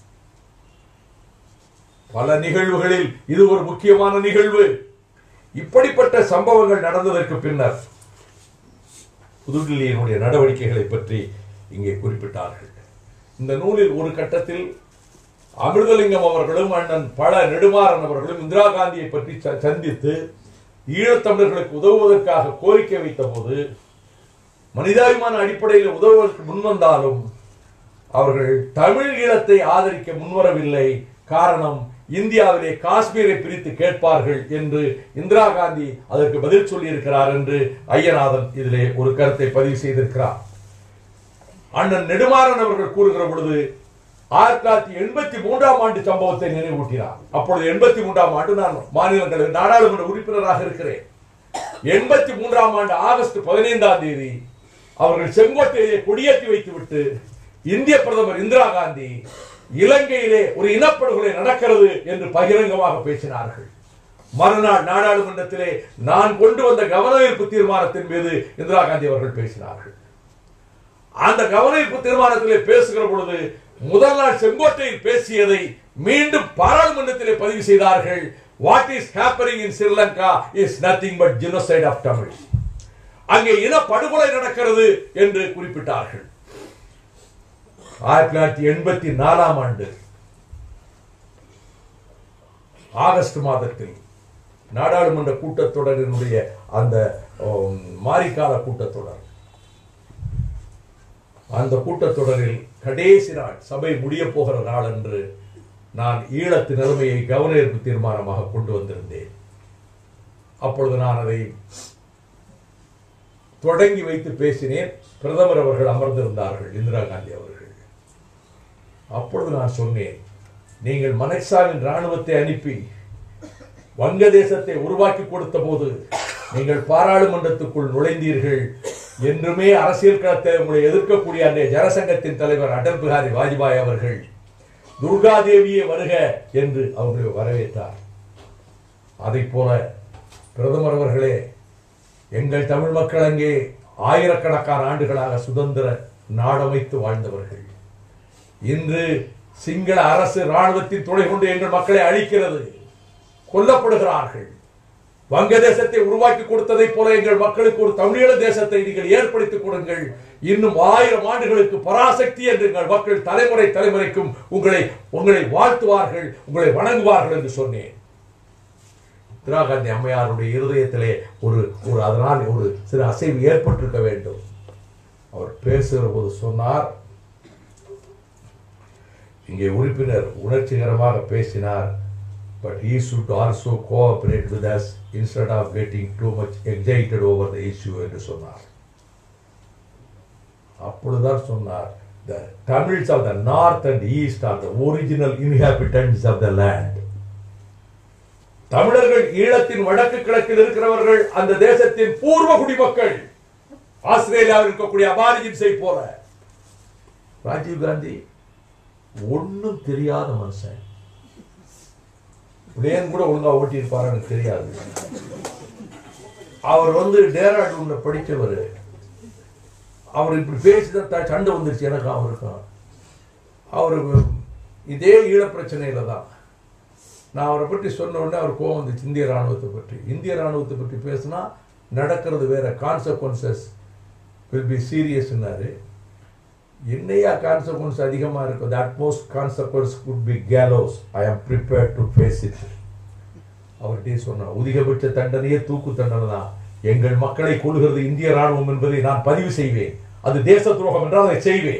பல நிகழ்வுகளில் இது ஒரு முக்கியமான நிகழ்வு இப்படிப்பட்ட சம்பவங்கள் நடந்ததற்கு பின்னர் புதுடில்லியினுடைய நடவடிக்கைகளை பற்றி இங்கே குறிப்பிட்டார்கள் இந்த நூலில் ஒரு கட்டத்தில் அமிர்தலிங்கம் அவர்களும் அண்ணன் பல நெடுமாறன் அவர்களும் இந்திரா காந்தியை பற்றி ச- சந்தித்து ஈழத்தமிழர்களுக்கு உதவுவதற்காக கோரிக்கை வைத்த போது மனிதாபிமான அடிப்படையில் உதவுவதற்கு முன்வந்தாலும் அவர்கள் தமிழ் ஈழத்தை ஆதரிக்க முன்வரவில்லை காரணம் இந்தியாவிலே காஷ்மீரை பிரித்து கேட்பார்கள் என்று இந்திரா காந்தி அதற்கு பதில் சொல்லியிருக்கிறார் என்று ஐயநாதன் இதிலே ஒரு கருத்தை பதிவு செய்திருக்கிறார் அண்ணன் நெடுமாறன் அவர்கள் கூறுகிற பொழுது ஆயிரத்தி தொள்ளாயிரத்தி எண்பத்தி மூன்றாம் ஆண்டு சம்பவத்தை நினைவூட்டினார் அப்பொழுது எண்பத்தி மூன்றாம் ஆண்டு நான் மாநிலங்களவை நாடாளுமன்ற உறுப்பினராக இருக்கிறேன் எண்பத்தி மூன்றாம் ஆண்டு ஆகஸ்ட் பதினைந்தாம் தேதி அவர்கள் செங்கோட்டையை கொடியேற்றி வைத்துவிட்டு இந்திய பிரதமர் இந்திரா காந்தி இலங்கையிலே ஒரு இனப்படுகொலை நடக்கிறது என்று பகிரங்கமாக பேசினார்கள் மறுநாள் நாடாளுமன்றத்திலே நான் கொண்டு வந்த கவனஈர்ப்பு தீர்மானத்தின் மீது இந்திரா காந்தி அவர்கள் பேசினார்கள் அந்த கவனிப்பு தீர்மானத்திலே பேசுகிற பொழுது முதல் நாள் செங்கோட்டையில் பேசியதை மீண்டும் பாராளுமன்றத்திலே பதிவு செய்தார்கள் what is happening in Sri Lanka is nothing but genocide of Tamil அங்கே இன படுகொலை நடக்கிறது என்று குறிப்பிட்டார்கள் ஆயிரத்தி தொள்ளாயிரத்தி எண்பத்தி நாலாம் ஆண்டு ஆகஸ்ட் மாதத்தில் நாடாளுமன்ற கூட்டத்தொடரினுடைய அந்த உம், மாரிக்கால கூட்டத்தொடர் அந்த கூட்டத்தொடரில் கடைசி நாள் சபை முடிய போகிற நாள் என்று நான் ஈழத்து நிலைமையை கவனஈர்ப்பு தீர்மானமாக கொண்டு வந்திருந்தேன் அப்பொழுது நான் அதை தொடங்கி வைத்து பேசினேன் பிரதமர் அவர்கள் அமர்ந்திருந்தார்கள் இந்திரா காந்தி அவர்கள் அப்பொழுது நான் சொன்னேன் நீங்கள் மனக்சாவின் ராணுவத்தை அனுப்பி வங்கதேசத்தை உருவாக்கி கொடுத்த போது நீங்கள் பாராளுமன்றத்துக்குள் நுழைந்தீர்கள் என்றுமே அரசியல் களத்தில் உங்களை எதிர்க்கக்கூடிய அன்றைய ஜனசங்கத்தின் தலைவர் அடல் பிகாரி வாஜ்பாய் அவர்கள் துர்காதேவியே வருக என்று அவர்களை வரவேற்றார் அதைப் போல பிரதமர் அவர்களே எங்கள் தமிழ் மக்கள் அங்கே ஆயிரக்கணக்கான ஆண்டுகளாக சுதந்திர நாடமைத்து வாழ்ந்தவர்கள் இன்று சிங்கள அரசு ராணுவத்தின் துணை கொண்டு எங்கள் மக்களை அழிக்கிறது கொல்லப்படுகிறார்கள் வங்கதேசத்தை உருவாக்கி கொடுத்ததைப் போல எங்கள் மக்களுக்கு ஒரு தமிழீழ தேசத்தை நீங்கள் ஏற்படுத்திக் கொடுங்கள் இன்னும் ஆயிரம் ஆண்டுகளுக்கு பராசக்தி என்று எங்கள் மக்கள் தலைமுறை தலைமுறைக்கும் உங்களை உங்களை வாழ்த்துவார்கள் உங்களை வணங்குவார்கள் என்று சொன்னேன் இந்திரா காந்தி அம்மையாருடைய இருதயத்திலே ஒரு ஒரு அதனால் ஒரு சிறு அசைவு ஏற்பட்டிருக்க வேண்டும் அவர் பேசுகிற போது சொன்னார் இங்கே உறுப்பினர் உணர்ச்சிகரமாக பேசினார் but he should also cooperate with us instead of getting too much excited over the issue என்று சொன்னார் அப்பொழுதுதான் சொன்னார் the Tamils of the north and east are the original inhabitants of the land தமிழர்கள் ஈழத்தின் வடக்கு கிழக்கில் இருக்கிறவர்கள் அந்த தேசத்தின் பூர்வ குடிமக்கள் ஆஸ்திரேலியாவில் இருக்கக்கூடிய அபாரிஜின்ஸை போல ராஜீவ் காந்தி ஒண்ணும் தெரியாத மனுஷன் பிளேன் கூட ஒழுங்கா ஓட்டி இருப்பாரு எனக்கு தெரியாது அவர் வந்து டேராடூன்ல படிச்சவர் அவர் இப்படி பேசிதான் த- சண்டை வந்துருச்சு எனக்கு அவருக்கும் அவரு இதே ஈழ பிரச்சனையில தான் நான் அவரை பற்றி சொன்ன உடனே அவர் கோவம் வந்துச்சு இந்திய ராணுவத்தை பற்றி இந்திய ராணுவத்தை பற்றி பேசினா நடக்கிறது வேற கான்சக்வன்சஸ் வில் பி சீரியஸ்னாரு என்னையா கான்சக்வன்ஸ் அதிகமா இருக்கு the utmost consequence could be gallows i am prepared to face it அவர்கிட்டயே சொன்னார் அதிகபட்ச தண்டனையே தூக்கு தண்டனை தான் எங்கள் மக்களை கொள்கிறது இந்திய ராணுவம் என்பதை நான் பதிவு செய்வேன் அது தேச துரோகம் என்றால் அதை செய்வேன்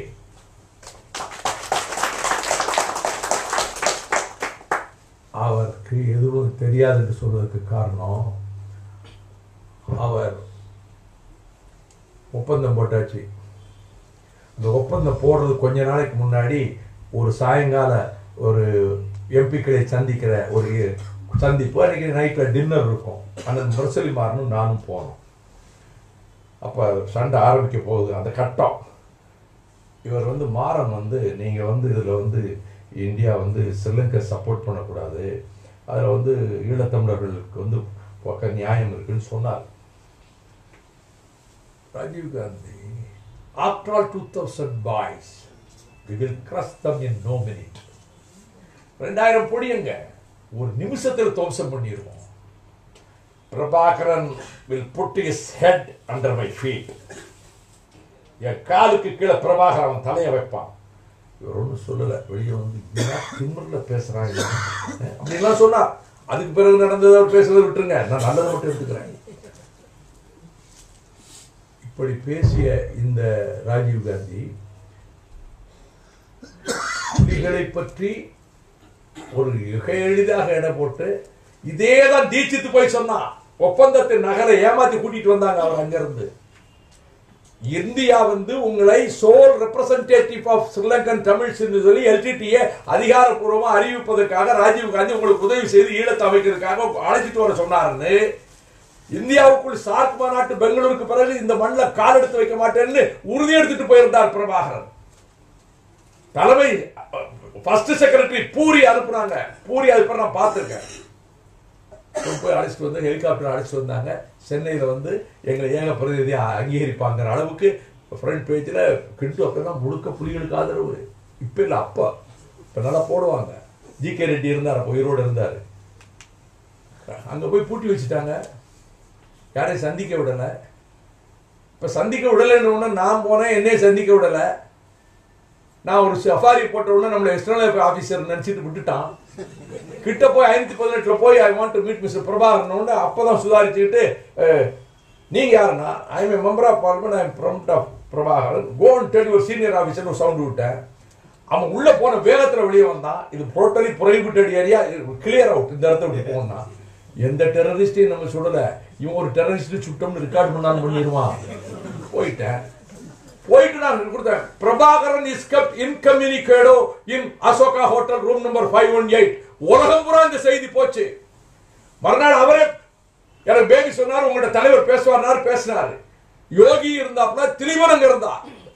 அவருக்கு எதுவும் தெரியாது என்று சொல்வதற்கு காரணம் அவர் ஒப்பந்தம் போட்டாச்சு இந்த ஒப்பந்தம் போடுறது கொஞ்ச நாளைக்கு முன்னாடி ஒரு சாயங்கால ஒரு எம்பிக்களை சந்திக்கிற ஒரு சந்திப்பு அன்றைக்கி நைட்டில் டின்னர் இருக்கும் அண்ணன் முரசலி மாறனும் நானும் போனோம் அப்போ சண்டை ஆரம்பிக்க போகுது அந்த கட்டம் இவர் வந்து மாறன் வந்து நீங்கள் வந்து இதில் வந்து இந்தியா வந்து ஸ்ரீலங்கா சப்போர்ட் பண்ணக்கூடாது அதில் வந்து ஈழத்தமிழர்களுக்கு வந்து பக்க நியாயம் இருக்குன்னு சொன்னார் Rajiv Gandhi after all two thousand boys we will crush them in no minute ரெண்டாயிரம் பொடியங்க ஒரு நிமிஷத்தில் துவம்சம் பண்ணிடுவோம் Prabhakaran will put his head under my feet என் காலுக்கு கீழே பிரபாகரன் அவன் தலையை வைப்பான் இவர் ஒன்றும் சொல்லலை வெளியே வந்து என்ன திமிரில் பேசுகிறாங்க அப்படின்லாம் சொன்னார் அதுக்கு பிறகு நடந்ததை பேசுறதை விட்டுருங்க நான் நல்லதை மட்டும் எடுத்துக்கிறேன் இப்படி பேசிய இந்த ராஜீவ் காந்தி புலிகளை பற்றி ஒரு மிக எளிதாக எடை போட்டு இதே தான் தீட்சித்து போய் சொன்னான் ஒப்பந்தத்தின் நகரை ஏமாத்தி கூட்டிட்டு வந்தாங்க அவர் அங்கிருந்து இந்தியா வந்து உங்களை sole representative of Sri Lankan Tamils என்று சொல்லி எல்டிடிஏ அதிகாரப்பூர்வமா அறிவிப்பதற்காக ராஜீவ் காந்தி உங்களுக்கு உதவி செய்து ஈழத்தை அமைக்கிறதுக்காக அழைச்சிட்டு வர சொன்னாருன்னு இந்தியாவுக்குள் சார்க் மாநாட்டு பெங்களூருக்கு பிறகு இந்த மண்ணில் கால் எடுத்து வைக்க மாட்டேன்னு உறுதி எடுத்துட்டு போயிருந்தார் பிரபாகரன் தலைமை ஃபர்ஸ்ட் செக்ரட்டரி பூரி அனுப்புனாங்க பூரி அதுக்கப்புறம் நான் பார்த்துருக்கேன் போய் அழைச்சிட்டு வந்து ஹெலிகாப்டர் அழைச்சிட்டு வந்தாங்க சென்னையில் வந்து எங்களை ஏக பிரதிநிதி அங்கீகரிப்பாங்கிற அளவுக்கு ஃப்ரண்ட் பேஜில் கிண்டு அப்பதான் முழுக்க புலிகளுக்கு ஆதரவு இப்போ இல்லை அப்போ இப்போ நல்லா போடுவாங்க ஜி கே ரெட்டி இருந்தார் அப்போ உயிரோடு இருந்தார் அங்கே போய் பூட்டி வச்சுட்டாங்க யாரையும் சந்திக்க விடலை இப்போ சந்திக்க விடலைன்னு ஒன்று நான் போனேன் என்னையும் சந்திக்க விடலை நான் ஒரு சஃபாரி போட்ட உடனே நம்மளை எக்ஸ்டர்னல் ஆஃபீஸர் நினச்சிட்டு விட்டுட்டான் கிட்ட போய் ஐநூத்தி பதினெட்டுல போய் I want to meet mister Prabhakaran அப்பதான் சுதாரிச்சுக்கிட்டு அஹ், நீங்க யாருன்னா I am member of parliament I am proud of Prabhakaran go and tell ஒரு சீனியர் ஆஃபீஸர் ஒரு சவுண்ட் விட்டேன் அவன் உள்ள போன வேகத்துல வெளியே வந்தான் இது totally prohibited area clear out இந்த இடத்த விட்டு போனா எந்த டெரரிஸ்டையும் நம்ம சுடல இவன் ஒரு டெரரிஸ்ட் சுட்டோம்னு ரெக்கார்ட் பண்ணாலும் பண்ணிடுவான் போயிட்டேன் போயிட்டு நான் கொடுத்தேன் Prabhakaran is kept incommunicado in Ashoka hotel room number five one eight உலகம் பூரா இந்த செய்தி போச்சு மறுநாள் அவரே எனக்கு பேபி சொன்னார் உங்களோட தலைவர் பேசுவார் பேசினாரு யோகி இருந்தாப்ல திரிவனங்க இருந்தா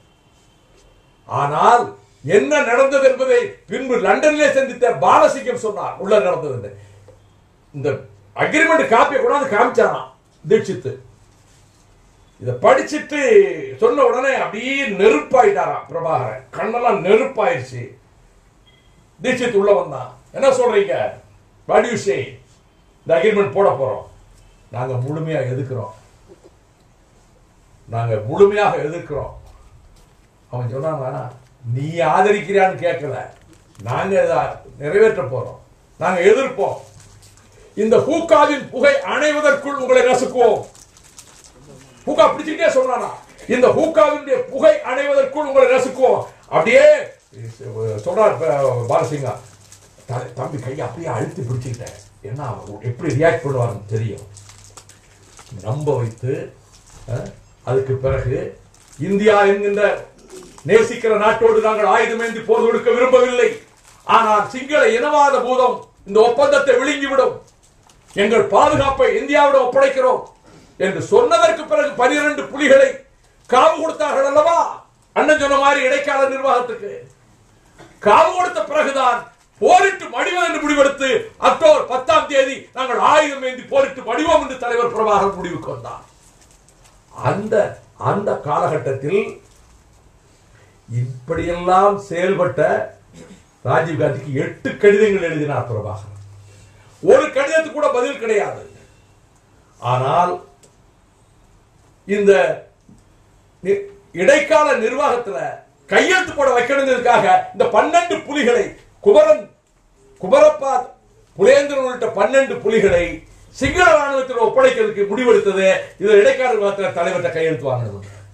ஆனால் என்ன நடந்தது என்பதை பின்பு லண்டனிலே சந்தித்த பாலசிங்கம் சொன்னார் உள்ள நடந்தது இந்த அக்ரிமெண்ட் காப்பியை கொண்டாந்து காமிச்சாராம் தீட்சித்து இத படிச்சிட்டு சொன்ன உடனே அப்படியே நெருப்பாயிட்டாராம் பிரபாகரன் கண்ணெல்லாம் நெருப்பாயிருச்சு தீட்சித் உள்ள வந்தான் என்ன சொல்றீங்க வாட் யூ சே இந்த அக்ரிமெண்ட் போட போறோம் நாங்க முழுமையா எதிர்க்கிறோம் நாங்க முழுமையாக எதிர்க்கிறோம் அவன் சொன்னானா நீ ஆதரிக்கிறான்னு கேட்கல நாங்க இதை நிறைவேற்ற போறோம் நாங்க எதிர்ப்போம் இந்த ஹூக்காவின் புகை அணைவதற்குள் உங்களை நசுக்குவோம் ஹூக்கா பிடிச்சிட்டே சொன்னானா இந்த ஹூக்காவினுடைய புகை அணைவதற்குள் உங்களை ரசிக்குவோம் அப்படியே சொல்றார் ப- பாலசிங்கா த- தம்பி கையை அப்படியே அழுத்தி பிடிச்சுக்கிட்டேன் என்ன அவர் எப்படி ரியாக்ட் பண்ணுவாருன்னு தெரியும் நம்ப வைத்து அஹ், அதுக்கு பிறகு இந்தியா என்கின்ற நேசிக்கிற நாட்டோடு நாங்கள் ஆயுதமேந்தி போர் கொடுக்க விரும்பவில்லை ஆனால் சிங்கள இனவாத பூதம் இந்த ஒப்பந்தத்தை விழுங்கிவிடும் எங்கள் பாதுகாப்பை இந்தியாவிடம் ஒப்படைக்கிறோம் என்று சொன்னதற்கு பிறகு பனிரெண்டு புலிகளை காவு கொடுத்தார்கள் அல்லவா அண்ணன் சொன்ன மாதிரி இடைக்கால நிர்வாகத்துக்கு காவு கொடுத்த பிறகுதான் போரிட்டு மடிவோம் என்று முடிவெடுத்து அக்டோபர் பத்தாம் தேதி நாங்கள் ஆயுதம் ஏந்தி போரிட்டு மடிவோம் என்று தலைவர் பிரபாகர் முடிவுக்கு வந்தார் அந்த அந்த காலகட்டத்தில் இப்படியெல்லாம் செயல்பட்ட ராஜீவ் காந்திக்கு எட்டு கடிதங்கள் எழுதினார் பிரபாகர் ஒரு கடிதத்துக்கு கூட பதில் கிடையாது ஆனால் இந்த நி- இடைக்கால நிர்வாகத்துல கையெழுத்து போட வைக்கணுங்கிறதுக்காக இந்த பன்னெண்டு புலிகளை குமரன் குமரப்பா புலேந்திரன் உள்ளிட்ட பன்னெண்டு புலிகளை சிங்கள ராணுவத்தில் ஒப்படைக்கிறதுக்கு முடிவெடுத்தது இது இடைக்கால நிர்வாகத்தில் தலைவர்கிட்ட கையெழுத்து வாங்கணும்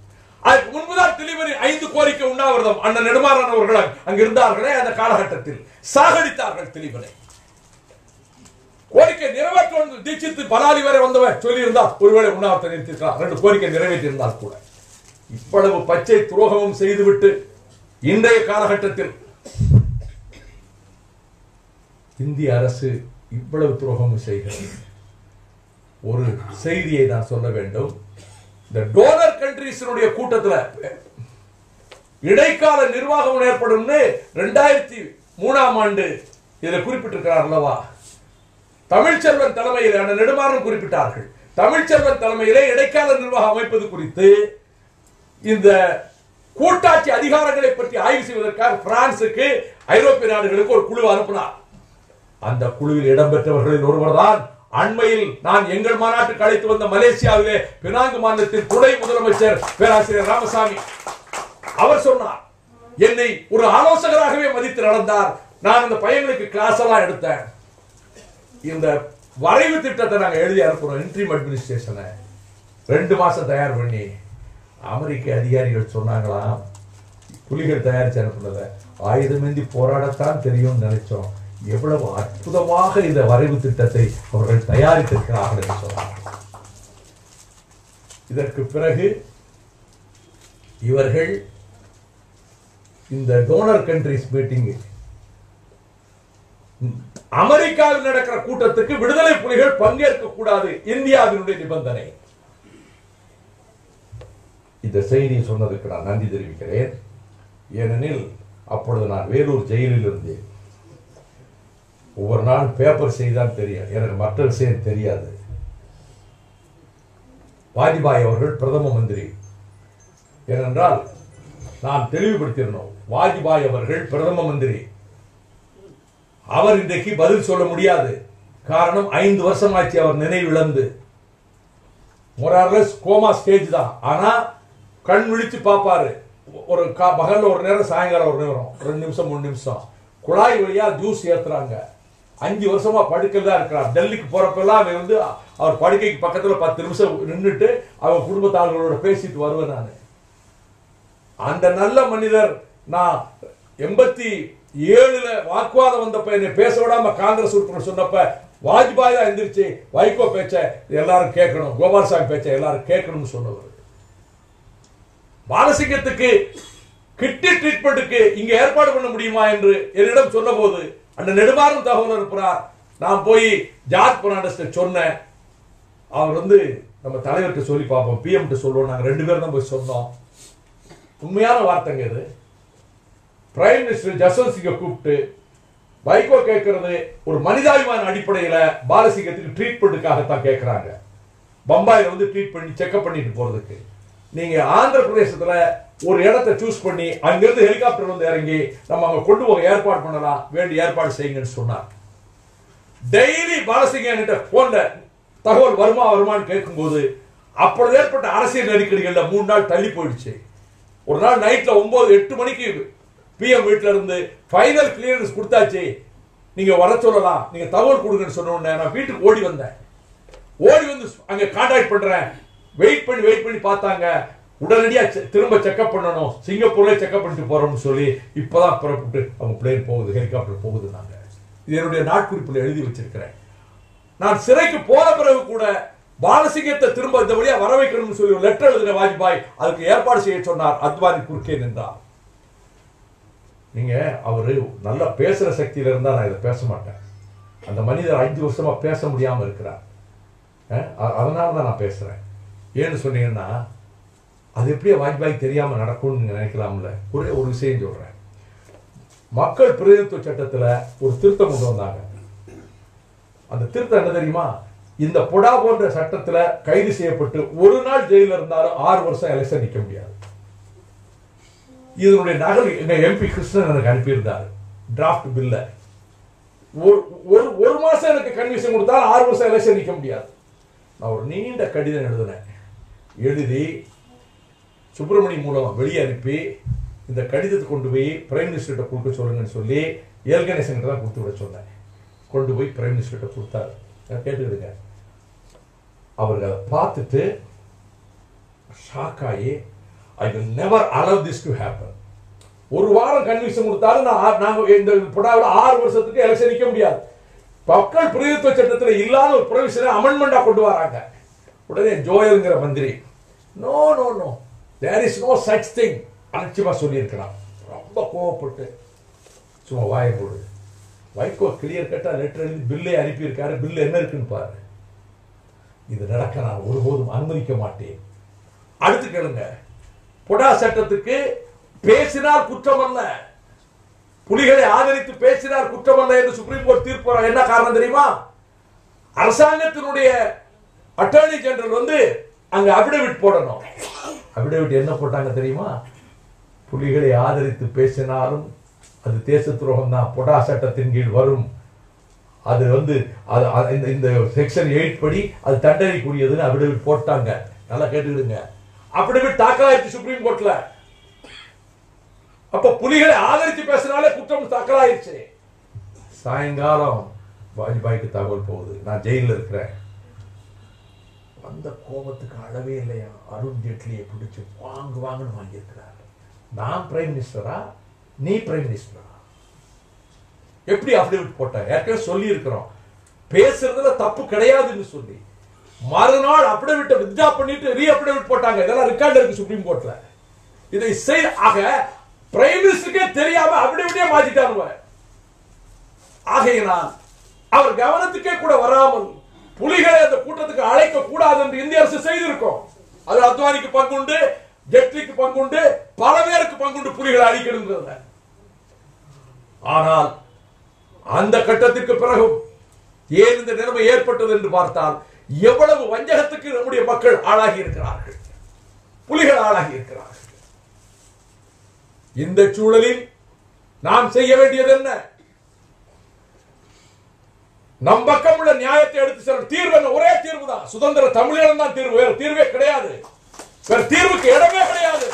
அதுக்கு முன்புதான் திலீபரி ஐந்து கோரிக்கை உண்ணாவிரதம் அண்ணன் நெடுமாறன் அவர்கள் அங்கு இருந்தார்களே அந்த காலகட்டத்தில் சாகடித்தார்கள் திலீபனை கோரிக்கை நிறைவேற்ற தீட்சித்து பலாலி வரை வந்தவன் சொல்லியிருந்தா ஒருவேளை உண்ணாவிரத்தை நிறுத்திருக்கலாம் ரெண்டு கோரிக்கை நிறைவேற்றியிருந்தால் கூட இவ்வளவு பச்சை துரோகமும் செய்துவிட்டு இன்றைய காலகட்டத்தில் இந்திய அரசு இவ்வளவு துரோகமும் செய்கிறது ஒரு செய்தியை நான் சொல்ல வேண்டும் இந்த டோனர் கண்ட்ரீஸினுடைய கூட்டத்துல இடைக்கால நிர்வாகம் ஏற்படும்னு ரெண்டாயிரத்தி மூணாம் ஆண்டு இதுல குறிப்பிட்டிருக்கிறார் அல்லவா தமிழ்ச்செல்வன் தலைமையில் அந்த நெடுமாறன் குறிப்பிட்டார்கள் தமிழ்ச்செல்வன் தலைமையிலே இடைக்கால நிர்வாகம் அமைப்பது குறித்து இந்த கூட்டாட்சி அதிகாரங்களை பற்றி ஆய்வு செய்வதற்காக பிரான்சுக்கு ஐரோப்பிய நாடுகளுக்கு ஒரு குழு அனுப்பினார் அந்த குழுவில் இடம்பெற்றவர்களில் ஒருவர் தான் அண்மையில் நான் எங்கள் மாநாட்டுக்கு அழைத்து வந்த மலேசியாவிலே பினாங்கு மாநிலத்தின் துணை முதலமைச்சர் பேராசிரியர் ராமசாமி அவர் சொன்னார் என்னை ஒரு ஆலோசகராகவே மதித்து நடந்தார் நான் அந்த பையன்களுக்கு கிளாஸ் எல்லாம் எடுத்தேன் இந்த வரைவு திட்டத்தை நாங்க எழுதி அனுப்புறோம் இன்ட்ரீம் அட்மினிஸ்ட்ரேஷனை ரெண்டு மாசம் தயார் பண்ணி அமெரிக்க அதிகாரிகள் சொன்னாங்களாம் புலிகள் தயாரிச்சு அனுப்புனதை ஆயுதமேந்தி போராடத்தான் தெரியும்னு நினைச்சோம் எவ்வளவு அற்புதமாக இந்த வரைவு திட்டத்தை அவர்கள் தயாரித்திருக்கிறார்கள் என்று சொன்னார்கள் இதற்கு பிறகு இவர்கள் இந்த டோனர் கண்ட்ரிஸ் மீட்டிங் அமெரிக்காவில் நடக்கிற கூட்டத்துக்கு விடுதலை புலிகள் பங்கேற்க கூடாது இந்தியாவினுடைய நிபந்தனை இந்த செய்தியை சொன்னதுக்கு நான் நன்றி தெரிவிக்கிறேன் ஏனெனில் அப்பொழுது நான் வேலூர் ஜெயிலில் இருந்தேன் ஒவ்வொரு நாள் பேப்பர் செய்தான் தெரியும் எனக்கு மற்ற விஷயம் தெரியாது வாஜ்பாய் அவர்கள் பிரதம மந்திரி ஏனென்றால் நான் தெளிவுபடுத்திடணும் வாஜ்பாய் அவர்கள் பிரதம மந்திரி அவர் இன்றைக்கு பதில் சொல்ல முடியாது காரணம் ஐந்து வருஷமாச்சு அவர் நினைவிழந்து மொரார்லஸ் கோமா ஸ்டேஜ் தான் ஆனா கண் விழிச்சு பார்ப்பாரு ஒரு கா பகல்ல ஒரு நேரம் சாயங்காலம் ஒரு நேரம் ரெண்டு நிமிஷம் மூணு நிமிஷம் குழாய் வழியா ஜூஸ் ஏத்துறாங்க அஞ்சு வருஷமா படுக்கையில் தான் இருக்கிறார் டெல்லிக்கு போறப்பெல்லாம் அவன் வந்து அவர் படுக்கைக்கு பக்கத்துல பத்து நிமிஷம் நின்றுட்டு அவன் குடும்பத்தாளர்களோட பேசிட்டு வருவேன் நான் அந்த நல்ல மனிதர் நான் எண்பத்தி ஏழுல வாக்குவாதம் வந்தப்ப என்னை பேச விடாம காங்கிரஸ் உறுப்பினர் சொன்னப்ப வாஜ்பாய் தான் எந்திரிச்சு வைகோ பேச்ச எல்லாரும் கேட்கணும் கோபால்சாமி பேச்ச எல்லாரும் கேட்கணும்னு சொன்னவர் பாலசிங்கத்துக்கு கிட்டி ட்ரீட்மெண்ட்டுக்கு இங்க ஏற்பாடு பண்ண முடியுமா என்று என்னிடம் சொன்னபோது அந்த நெடுமாறும் தகவல் அனுப்புறார் நான் போய் ஜார்ஜ் பெர்னாண்டஸ் சொன்னேன் அவர் வந்து நம்ம தலைவர்கிட்ட சொல்லி பார்ப்போம் பிஎம் சொல்லுவோம் நாங்க ரெண்டு பேரும் தான் போய் சொன்னோம் உண்மையான வார்த்தைங்க இது பிரைம் மினிஸ்டர் ஜஸ்வந்த் சிங்கை கூப்பிட்டு வைகோ கேட்கறது ஒரு மனிதாபிமான அடிப்படையில பாலசிங்கத்துக்கு ட்ரீட்மெண்ட்டுக்காகத்தான் கேட்கறாங்க பம்பாயில வந்து ட்ரீட் பண்ணி செக்அப் பண்ணிட்டு போறதுக்கு நீங்க ஆந்திர பிரதேசத்துல ஒரு இடத்தை சூஸ் பண்ணி அங்கிருந்து ஹெலிகாப்டர் வந்து இறங்கி நம்ம அங்க கொண்டு போக ஏற்பாடு பண்ணலாம் வேண்டிய ஏற்பாடு செய்யுங்கன்னு சொன்னார் டெய்லி பாலசிங்க என்கிட்ட போன்ல தகவல் வருமா வருமான்னு கேட்கும்போது அப்பொழுது ஏற்பட்ட அரசியல் நெருக்கடிகள்ல மூணு நாள் தள்ளி போயிடுச்சு ஒரு நாள் நைட்ல ஒன்பது எட்டு மணிக்கு பிஎம் வீட்ல இருந்து ஃபைனல் கிளியரன்ஸ் கொடுத்தாச்சு நீங்க வர சொல்லலாம் நீங்க தகவல் கொடுங்கன்னு சொன்ன உடனே நான் வீட்டுக்கு ஓடி வந்தேன் ஓடி வந்து அங்க கான்டாக்ட் பண்றேன் வெயிட் பண்ணி வெயிட் பண்ணி பார்த்தாங்க உடனடியா செ- திரும்ப செக்அப் பண்ணணும் சிங்கப்பூர்ல செக்அப் பண்ணிட்டு போறோம்னு சொல்லி இப்பதான் புறப்பட்டு அவங்க பிளேன் போகுது ஹெலிகாப்டர் போகுது நாங்க இது என்னுடைய நாட்குறிப்பில் எழுதி வச்சிருக்கிறேன் நான் சிறைக்கு போன பிறகு கூட பாலசிங்கத்தை திரும்ப இந்த வழியா வர வைக்கணும்னு சொல்லி ஒரு லெட்டர் எழுதின வாஜ்பாய் அதுக்கு ஏற்பாடு செய்ய சொன்னார் அத்வானி குறுக்கே நின்றார் நீங்க அவரு நல்லா பேசுற சக்தியில இருந்தா நான் இதை பேச மாட்டேன் அந்த மனிதர் அஞ்சு வருஷமா பேச முடியாம இருக்கிறார் அஹ், அ- அதனால தான் நான் பேசுறேன் ஏன்னு சொன்னீங்கன்னா அது எப்படியே வாஜ்பாய் தெரியாம நடக்கும்னு நீங்க நினைக்கலாம்ல ஒரே ஒரு விஷயம் சொல்றேன் மக்கள் பிரதிநிதித்துவ சட்டத்துல ஒரு திருத்தம் கொண்டு வந்தாங்க அந்த திருத்தம் என்ன தெரியுமா இந்த புடா போன்ற சட்டத்துல கைது செய்யப்பட்டு ஒரு நாள் ஜெயில இருந்தாலும் ஆறு வருஷம் எலெக்ஷன் நிக்க முடியாது இதனுடைய நகல் எங்க எம்பி கிருஷ்ணன் எனக்கு அனுப்பியிருந்தாரு டிராஃப்ட் பில்ல ஒரு ஒரு ஒரு மாசம் எனக்கு கன்விஷன் கொடுத்தாலும் ஆறு வருஷம் எலெக்ஷன் நிக்க முடியாது நான் ஒரு நீண்ட கடிதம் எழுதினேன் எழுதி சுப்பிரமணியம் மூலம் வெளியே அனுப்பி இந்த கடிதத்தை கொண்டு போய் பிரைம் மினிஸ்டர்கிட்ட கொடுக்க சொல்லுங்கன்னு சொல்லி எல் கணேசன் தான் கொடுத்து விட சொன்னேன் கொண்டு போய் பிரைம் மினிஸ்டர்கிட்ட கொடுத்தாரு நான் கேட்டுக்கிடுங்க அவருக்கு அதை பார்த்துட்டு ஷாக் ஆகி I will never allow this to happen ஒரு வாரம் கன்விக்ஷன் கொடுத்தாலும் நான் ஆ- நாங்க இந்த புடாவில் ஆறு வருஷத்துக்கு எலெக்ஷன் நிக்க முடியாது மக்கள் பிரதிநிதித்துவ சட்டத்தில் இல்லாத ஒரு ப்ரொவிஷனை அமெண்ட்மெண்டா கொண்டு வராங்க உடனே ஜோயல்ங்கிற மந்திரி no no no there is no such thing அலட்சியமா சொல்லியிருக்கிறான் ரொம்ப கோவப்பட்டு சும்மா வாயை போடு வைகோ கிளியர் கட்டா லெட்டர் எழுதி பில்லே அனுப்பியிருக்காரு பில் என்ன இருக்குன்னு பாரு இது நடக்க நான் ஒருபோதும் அனுமதிக்க மாட்டேன் அடுத்து கேளுங்க பொடா சட்டத்துக்கு பேசினால் குற்றம் அல்ல புலிகளை ஆதரித்து பேசினால் குற்றம் அல்ல என்று சுப்ரீம் கோர்ட் தீர்ப்பு வர என்ன காரணம் தெரியுமா அரசாங்கத்தினுடைய அட்டர்னி ஜெனரல் வந்து அங்க அபிடவிட் போடணும் அபிடவிட் என்ன போட்டாங்க தெரியுமா புலிகளை ஆதரித்து பேசினாலும் அது தேச துரோகம் தான் பொடா சட்டத்தின் கீழ் வரும் அது வந்து அது அது- இந்த இந்த செக்ஷன் எயிட் படி அது தண்டனைக்குரியதுன்னு அபிடவிட் போட்டாங்க நல்லா கேட்டுக்கிடுங்க அபிடவிட் தாக்கல் ஆயிடுச்சு சுப்ரீம் கோர்ட்ல அப்ப புலிகளை ஆதரித்து பேசினாலே குற்றம் தாக்கல் ஆயிடுச்சு சாயங்காலம் வாஜ்பாய்க்கு தகவல் போகுது நான் ஜெயிலில் இருக்கிறேன் வந்த கோபத்துக்கு அளவே இல்லையா அருண் ஜேட்லியை பிடிச்சு வாங்கு வாங்குன்னு வாங்கியிருக்கிறார் நான் பிரைம் மினிஸ்டரா நீ பிரைம் மினிஸ்டரா எப்படி அஃபிடவிட் போட்ட ஏற்கனவே சொல்லி இருக்கிறோம் பேசுறதுல தப்பு கிடையாதுன்னு சொல்லி மறுநாள் அஃபிடவிட்டை வித்ரா பண்ணிட்டு ரீ அஃபிடவிட் போட்டாங்க இதெல்லாம் ரெக்கார்ட் இருக்கு சுப்ரீம் கோர்ட்ல இதை செய் ஆக பிரைம் மினிஸ்டருக்கே தெரியாம அஃபிடவிட்டே மாத்திட்டாருவ ஆகையினால் அவர் கவனத்துக்கே கூட வராமல் புலிகளை அந்த கூட்டத்துக்கு அழைக்க கூடாது என்று இந்திய அரசு செய்திருக்கோம் அது அத்வானிக்கு பங்குண்டு ஜெட்லிக்கு பங்குண்டு பல பேருக்கு பங்குண்டு புலிகளை அழிக்கணுங்கிறதுல ஆனால் அந்த கட்டத்திற்கு பிறகும் ஏன் இந்த நிலைமை ஏற்பட்டது என்று பார்த்தால் எவ்வளவு வஞ்சகத்துக்கு நம்முடைய மக்கள் ஆளாகி இருக்கிறார்கள் புலிகள் ஆளாகி இருக்கிறார்கள் இந்த சூழலில் நாம் செய்ய வேண்டியது என்ன நம் பக்கம் உள்ள நியாயத்தை எடுத்து செல்ல தீர்வு என்ன ஒரே தீர்வு தான் சுதந்திர தமிழீழம் தான் தீர்வு வேற தீர்வே கிடையாது வேற தீர்வுக்கு இடமே கிடையாது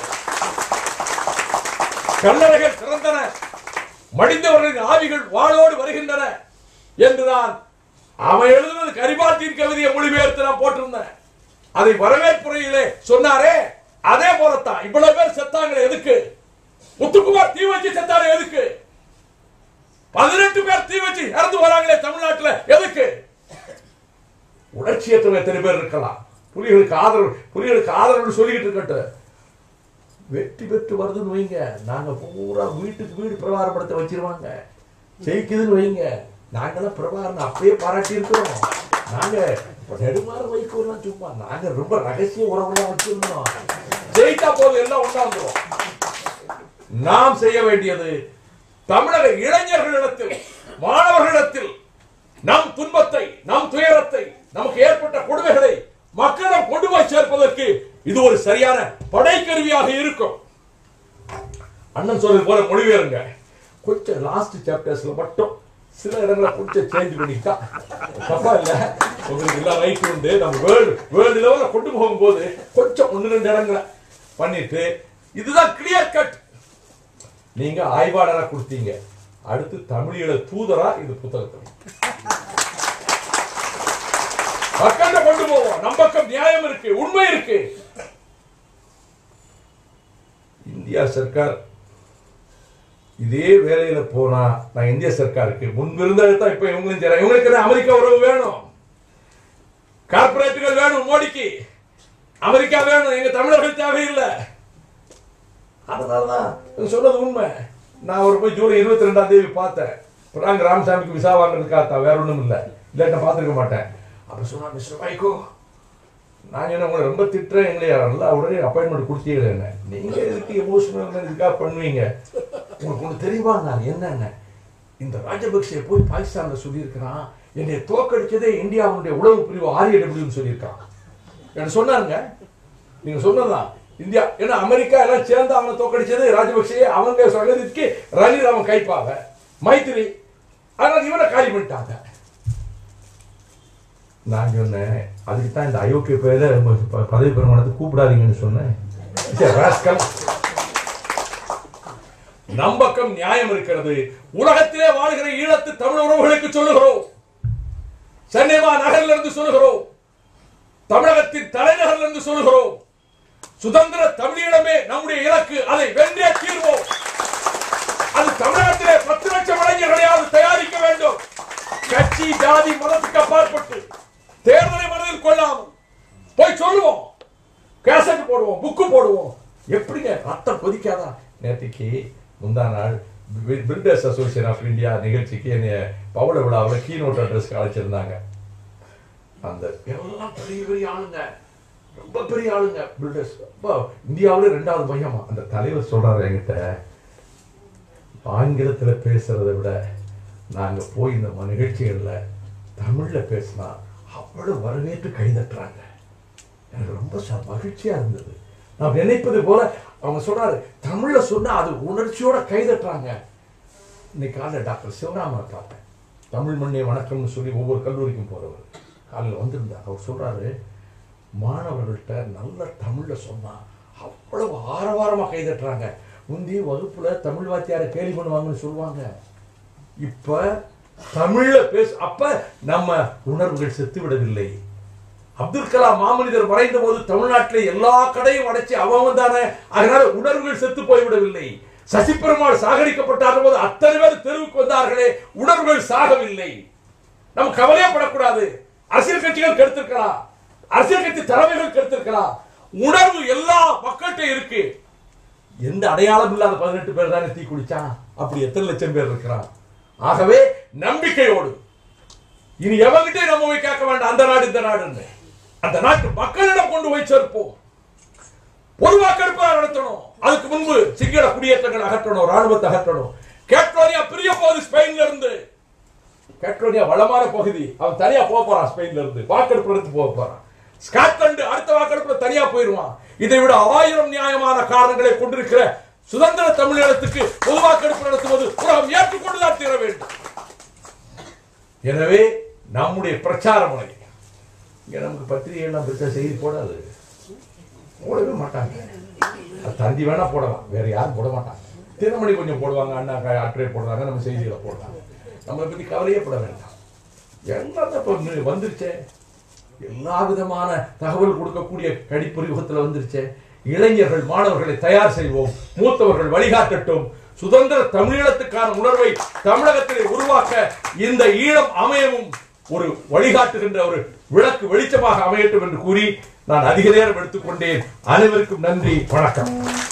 கல்லறைகள் திறந்தன மடிந்தவர்களின் ஆவிகள் வாளோடு வருகின்றன என்றுதான் அவன் எழுதுனது கரிபாத்தின் கவிதையை மொழிபெயர்த்து நான் போட்டிருந்தேன் அதை வரவேற்புரையிலே சொன்னாரே அதே போலத்தான் இவ்வளவு பேர் செத்தாங்களே எதுக்கு முத்துக்குமார் தீ வச்சு செத்தாரு எதுக்கு பதினெட்டு பேர் தீ வச்சு இறந்து வராங்களே தமிழ்நாட்டுல எதுக்கு உணர்ச்சியற்ற எத்தனை பேர் இருக்கலாம் புலிகளுக்கு ஆதரவு புலிகளுக்கு ஆதரவு சொல்லிக்கிட்டு இருக்கட்டும் வெற்றி பெற்று வருதுன்னு வைங்க நாங்க பூரா வீட்டுக்கு வீடு பிரபாரம் படத்தை வச்சிருவாங்க ஜெயிக்குதுன்னு வைங்க நாங்கெல்லாம் பிரபாரம் அப்பயே பாராட்டி இருக்கிறோம் நாங்க இப்ப நெடுமாற வைக்கலாம் சும்மா நாங்க ரொம்ப ரகசிய உறவுலாம் வச்சிருந்தோம் ஜெயித்தா போதும் எல்லாம் ஒண்ணாந்துரும் நாம் செய்ய வேண்டியது தமிழக இளைஞர்களிடத்தில் மாணவர்களிடத்தில் நம் துன்பத்தை நம் துயரத்தை நமக்கு ஏற்பட்ட கொடுமைகளை மக்களிடம் கொண்டு போய் சேர்ப்பதற்கு இது ஒரு சரியான படைக்கருவியாக இருக்கும் அண்ணன் சொல்றது போல மொழிபெயருங்க கொஞ்சம் லாஸ்ட் சாப்டர்ஸ்ல மட்டும் சில இடங்களை கொஞ்சம் சேஞ்ச் பண்ணிட்டா தப்பா இல்ல உங்களுக்கு எல்லாம் ரைட் உண்டு நம்ம வேர்ல்டு வேர்ல்டு லெவல்ல கொண்டு போகும்போது கொஞ்சம் ஒன்று ரெண்டு இடங்களை பண்ணிட்டு இதுதான் கிளியர் கட் நீங்க ஆய்வாளரா கொடுத்தீங்க அடுத்து தமிழீழ தூதரா இது புத்தகத்தில் மக்கள்கிட்ட கொண்டு போவோம் நம்ம பக்கம் நியாயம் இருக்கு உண்மை இருக்கு இந்தியா சர்க்கார் இதே வேலையில போனா நான் இந்திய சர்க்காருக்கு முன்பிருந்தது தான் இப்ப இவங்களும் செய்யறாங்க இவங்களுக்கு என்ன அமெரிக்கா உறவு வேணும் கார்பரேட்டுகள் வேணும் மோடிக்கு அமெரிக்கா வேணும் எங்க தமிழர்கள் தேவையில்லை அதனாலதான் இவங்க சொன்னது உண்மை நான் ஒரு போய் ஜூலை இருபத்தி ரெண்டாம் தேதி பார்த்தேன் பிராங்க ராமசாமிக்கு விசா வாங்குறதுக்காக தான் வேற ஒண்ணும் இல்லை இல்லாட்டி நான் பார்த்துருக்க மாட்டேன் அப்ப சொன்னா மிஸ்டர் மைக்கோ நான் என்ன உங்களை ரொம்ப திட்டுறேன் எங்களை நல்லா உடனே அப்பாயின்மெண்ட் கொடுத்தீங்களே என்ன நீங்க எதுக்கு எமோஷனல் இதுக்காக பண்ணுவீங்க உங்களுக்கு ஒன்று தெரியுமா நான் என்னென்ன இந்த ராஜபக்சே போய் பாகிஸ்தான்ல சொல்லியிருக்கிறான் என்னை தோக்கடிச்சதே இந்தியாவுடைய உளவு பிரிவு ஆர்ஏடபிள்யூன்னு சொல்லியிருக்கான் என்ன சொன்னாருங்க நீங்க சொன்னதுதான் இந்தியா ஏன்னா அமெரிக்கா எல்லாம் சேர்ந்து அவனை தோக்கடிச்சது ராஜபக்சே அவங்க சகதிக்கு ரணில் அவன் கைப்பாவ மைத்திரி அதனால இவனை காலி பண்ணிட்டாங்க நான் சொன்னேன் அதுக்கு தான் இந்த அயோக்கிய பேரை ப- பதவி பிரமாணத்தை கூப்பிடாதீங்கன்னு சொன்னேன் It's a rascal. நம் பக்கம் நியாயம் இருக்கிறது உலகத்திலே வாழ்கிற ஈழத்து தமிழ் உறவுகளுக்கு சொல்லுகிறோம் சென்னை நகரில் இருந்து சொல்லுகிறோம் தமிழகத்தின் தலைநகரில் இருந்து சொல்லுகிறோம் சுதந்திர தமிழீழமே நம்முடைய இலக்கு அதை வென்றே தீர்வோம் அது தமிழகத்திலே பத்து லட்சம் இளைஞர்களையாவது தயாரிக்க வேண்டும் கட்சி ஜாதி மதத்துக்கு அப்பாற்பட்டு தேர்தலை மனதில் கொள்ளாமல் போய் சொல்லுவோம் கேசட் போடுவோம் புக்கு போடுவோம் எப்படிங்க ரத்தம் கொதிக்காதா நேற்றுக்கு முந்தா நாள் பில்டர்ஸ் அசோசியேஷன் ஆஃப் இந்தியா நிகழ்ச்சிக்கு என்னைய பவள விழாவில் கீனோட் அட்ரஸ்க்கு அழைச்சிருந்தாங்க அந்த எல்லாம் பெரிய பெரிய ஆளுங்க ரொம்ப பெரிய ஆளுங்க பில்டர்ஸ் அப்போ இந்தியாவிலே ரெண்டாவது பையமா அந்த தலைவர் சொல்றாரு என்கிட்ட ஆங்கிலத்துல பேசுறதை விட நாங்க போய் இந்த ம- நிகழ்ச்சிகள்ல தமிழ்ல பேசினா அவ்வளவு வரவேற்று கைதட்டுறாங்க எனக்கு ரொம்ப ச- மகிழ்ச்சியா இருந்தது நான் நினைப்பது போல அவங்க சொல்றாரு தமிழ்ல சொன்னா அது உணர்ச்சியோட கைதட்டுறாங்க இன்னைக்கு காலைல டாக்டர் சிவராமனை பார்த்தேன் தமிழ் மண்ணே வணக்கம்னு சொல்லி ஒவ்வொரு கல்லூரிக்கும் போறவர் காலையில் வந்திருந்தார் அவர் சொல்றாரு மாணவர்கள்ட்ட நல்ல தமிழ்ல சொன்னா அவ்வளவு ஆரவாரமா கைதட்டுறாங்க முந்தி வகுப்புல தமிழ் வாத்தியாரை கேலி பண்ணுவாங்கன்னு சொல்லுவாங்க இப்ப தமிழ்ல பேச அப்ப நம்ம உணர்வுகள் செத்து விடவில்லை அப்துல் கலாம் மாமனிதர் மறைந்த போது தமிழ்நாட்டில் எல்லா கடையும் அடைச்சு அவன் தானே அதனால உணர்வுகள் செத்து போய்விடவில்லை சசி பெருமாள் சாகடிக்கப்பட்டார் போது அத்தனை பேர் தெருவுக்கு வந்தார்களே உணர்வுகள் சாகவில்லை நம்ம கவலையப்படக்கூடாது அரசியல் கட்சிகள் கெடுத்திருக்கலாம் அரசியல் கட்சி தலைமைகள் கெடுத்திருக்கலாம் உணர்வு எல்லா மக்கள்கிட்ட இருக்கு எந்த அடையாளம் இல்லாத பதினெட்டு பேர் தானே தீ குடிச்சான் அப்படி எத்தனை லட்சம் பேர் இருக்கிறான் ஆகவே நம்பிக்கையோடு இனி எவங்கிட்டே நம்ம போய் கேட்க வேண்டாம் அந்த நாடு இந்த நாடுன்னு அந்த நாட்டு மக்களிடம் கொண்டு போய் சேர்ப்போம் பொது வாக்கெடுப்பு நடத்தணும் அதுக்கு முன்பு சிங்கள குடியேற்றங்கள் அகற்றணும் ராணுவத்தை அகற்றணும் கேட்ரோனியா பிரிய போகுது ஸ்பெயின்ல இருந்து கேட்ரோனியா வளமான பகுதி அவன் தனியா போக போறான் ஸ்பெயின்ல இருந்து வாக்கெடுப்பு எடுத்து போக போறான் ஸ்காட்லாந்து அடுத்த வாக்கெடுப்புல தனியா போயிருவான் இதை விட ஆயிரம் நியாயமான காரணங்களை கொண்டிருக்கிற சுதந்திர தமிழகத்துக்கு பொது வாக்கெடுப்பு நடத்துவது உலகம் ஏற்றுக்கொண்டுதான் தீர வேண்டும் எனவே நம்முடைய பிரச்சார முறை இங்க நமக்கு பத்திரிகை எல்லாம் பெருசா செய்தி போடாது போடவே மாட்டாங்க அது தந்தி வேணா போடலாம் வேற யாரும் போட மாட்டாங்க தினமணி கொஞ்சம் போடுவாங்க அண்ணா அற்றை போடுறாங்க நம்ம செய்திகளை போடுறாங்க நம்மளை பத்தி கவலையே பட வேண்டாம் எல்லாம் இப்ப நி- வந்துருச்சே எல்லா விதமான தகவல் கொடுக்கக்கூடிய கடிப்பறிமுகத்துல வந்துருச்சே இளைஞர்கள் மாணவர்களை தயார் செய்வோம் மூத்தவர்கள் வழிகாட்டட்டும் சுதந்திர தமிழீழத்துக்கான உணர்வை தமிழகத்திலே உருவாக்க இந்த ஈழம் அமையவும் ஒரு வழிகாட்டுகின்ற ஒரு விளக்கு வெளிச்சமாக அமையட்டும் என்று கூறி நான் அதிக நேரம் எடுத்துக்கொண்டேன் அனைவருக்கும் நன்றி வணக்கம்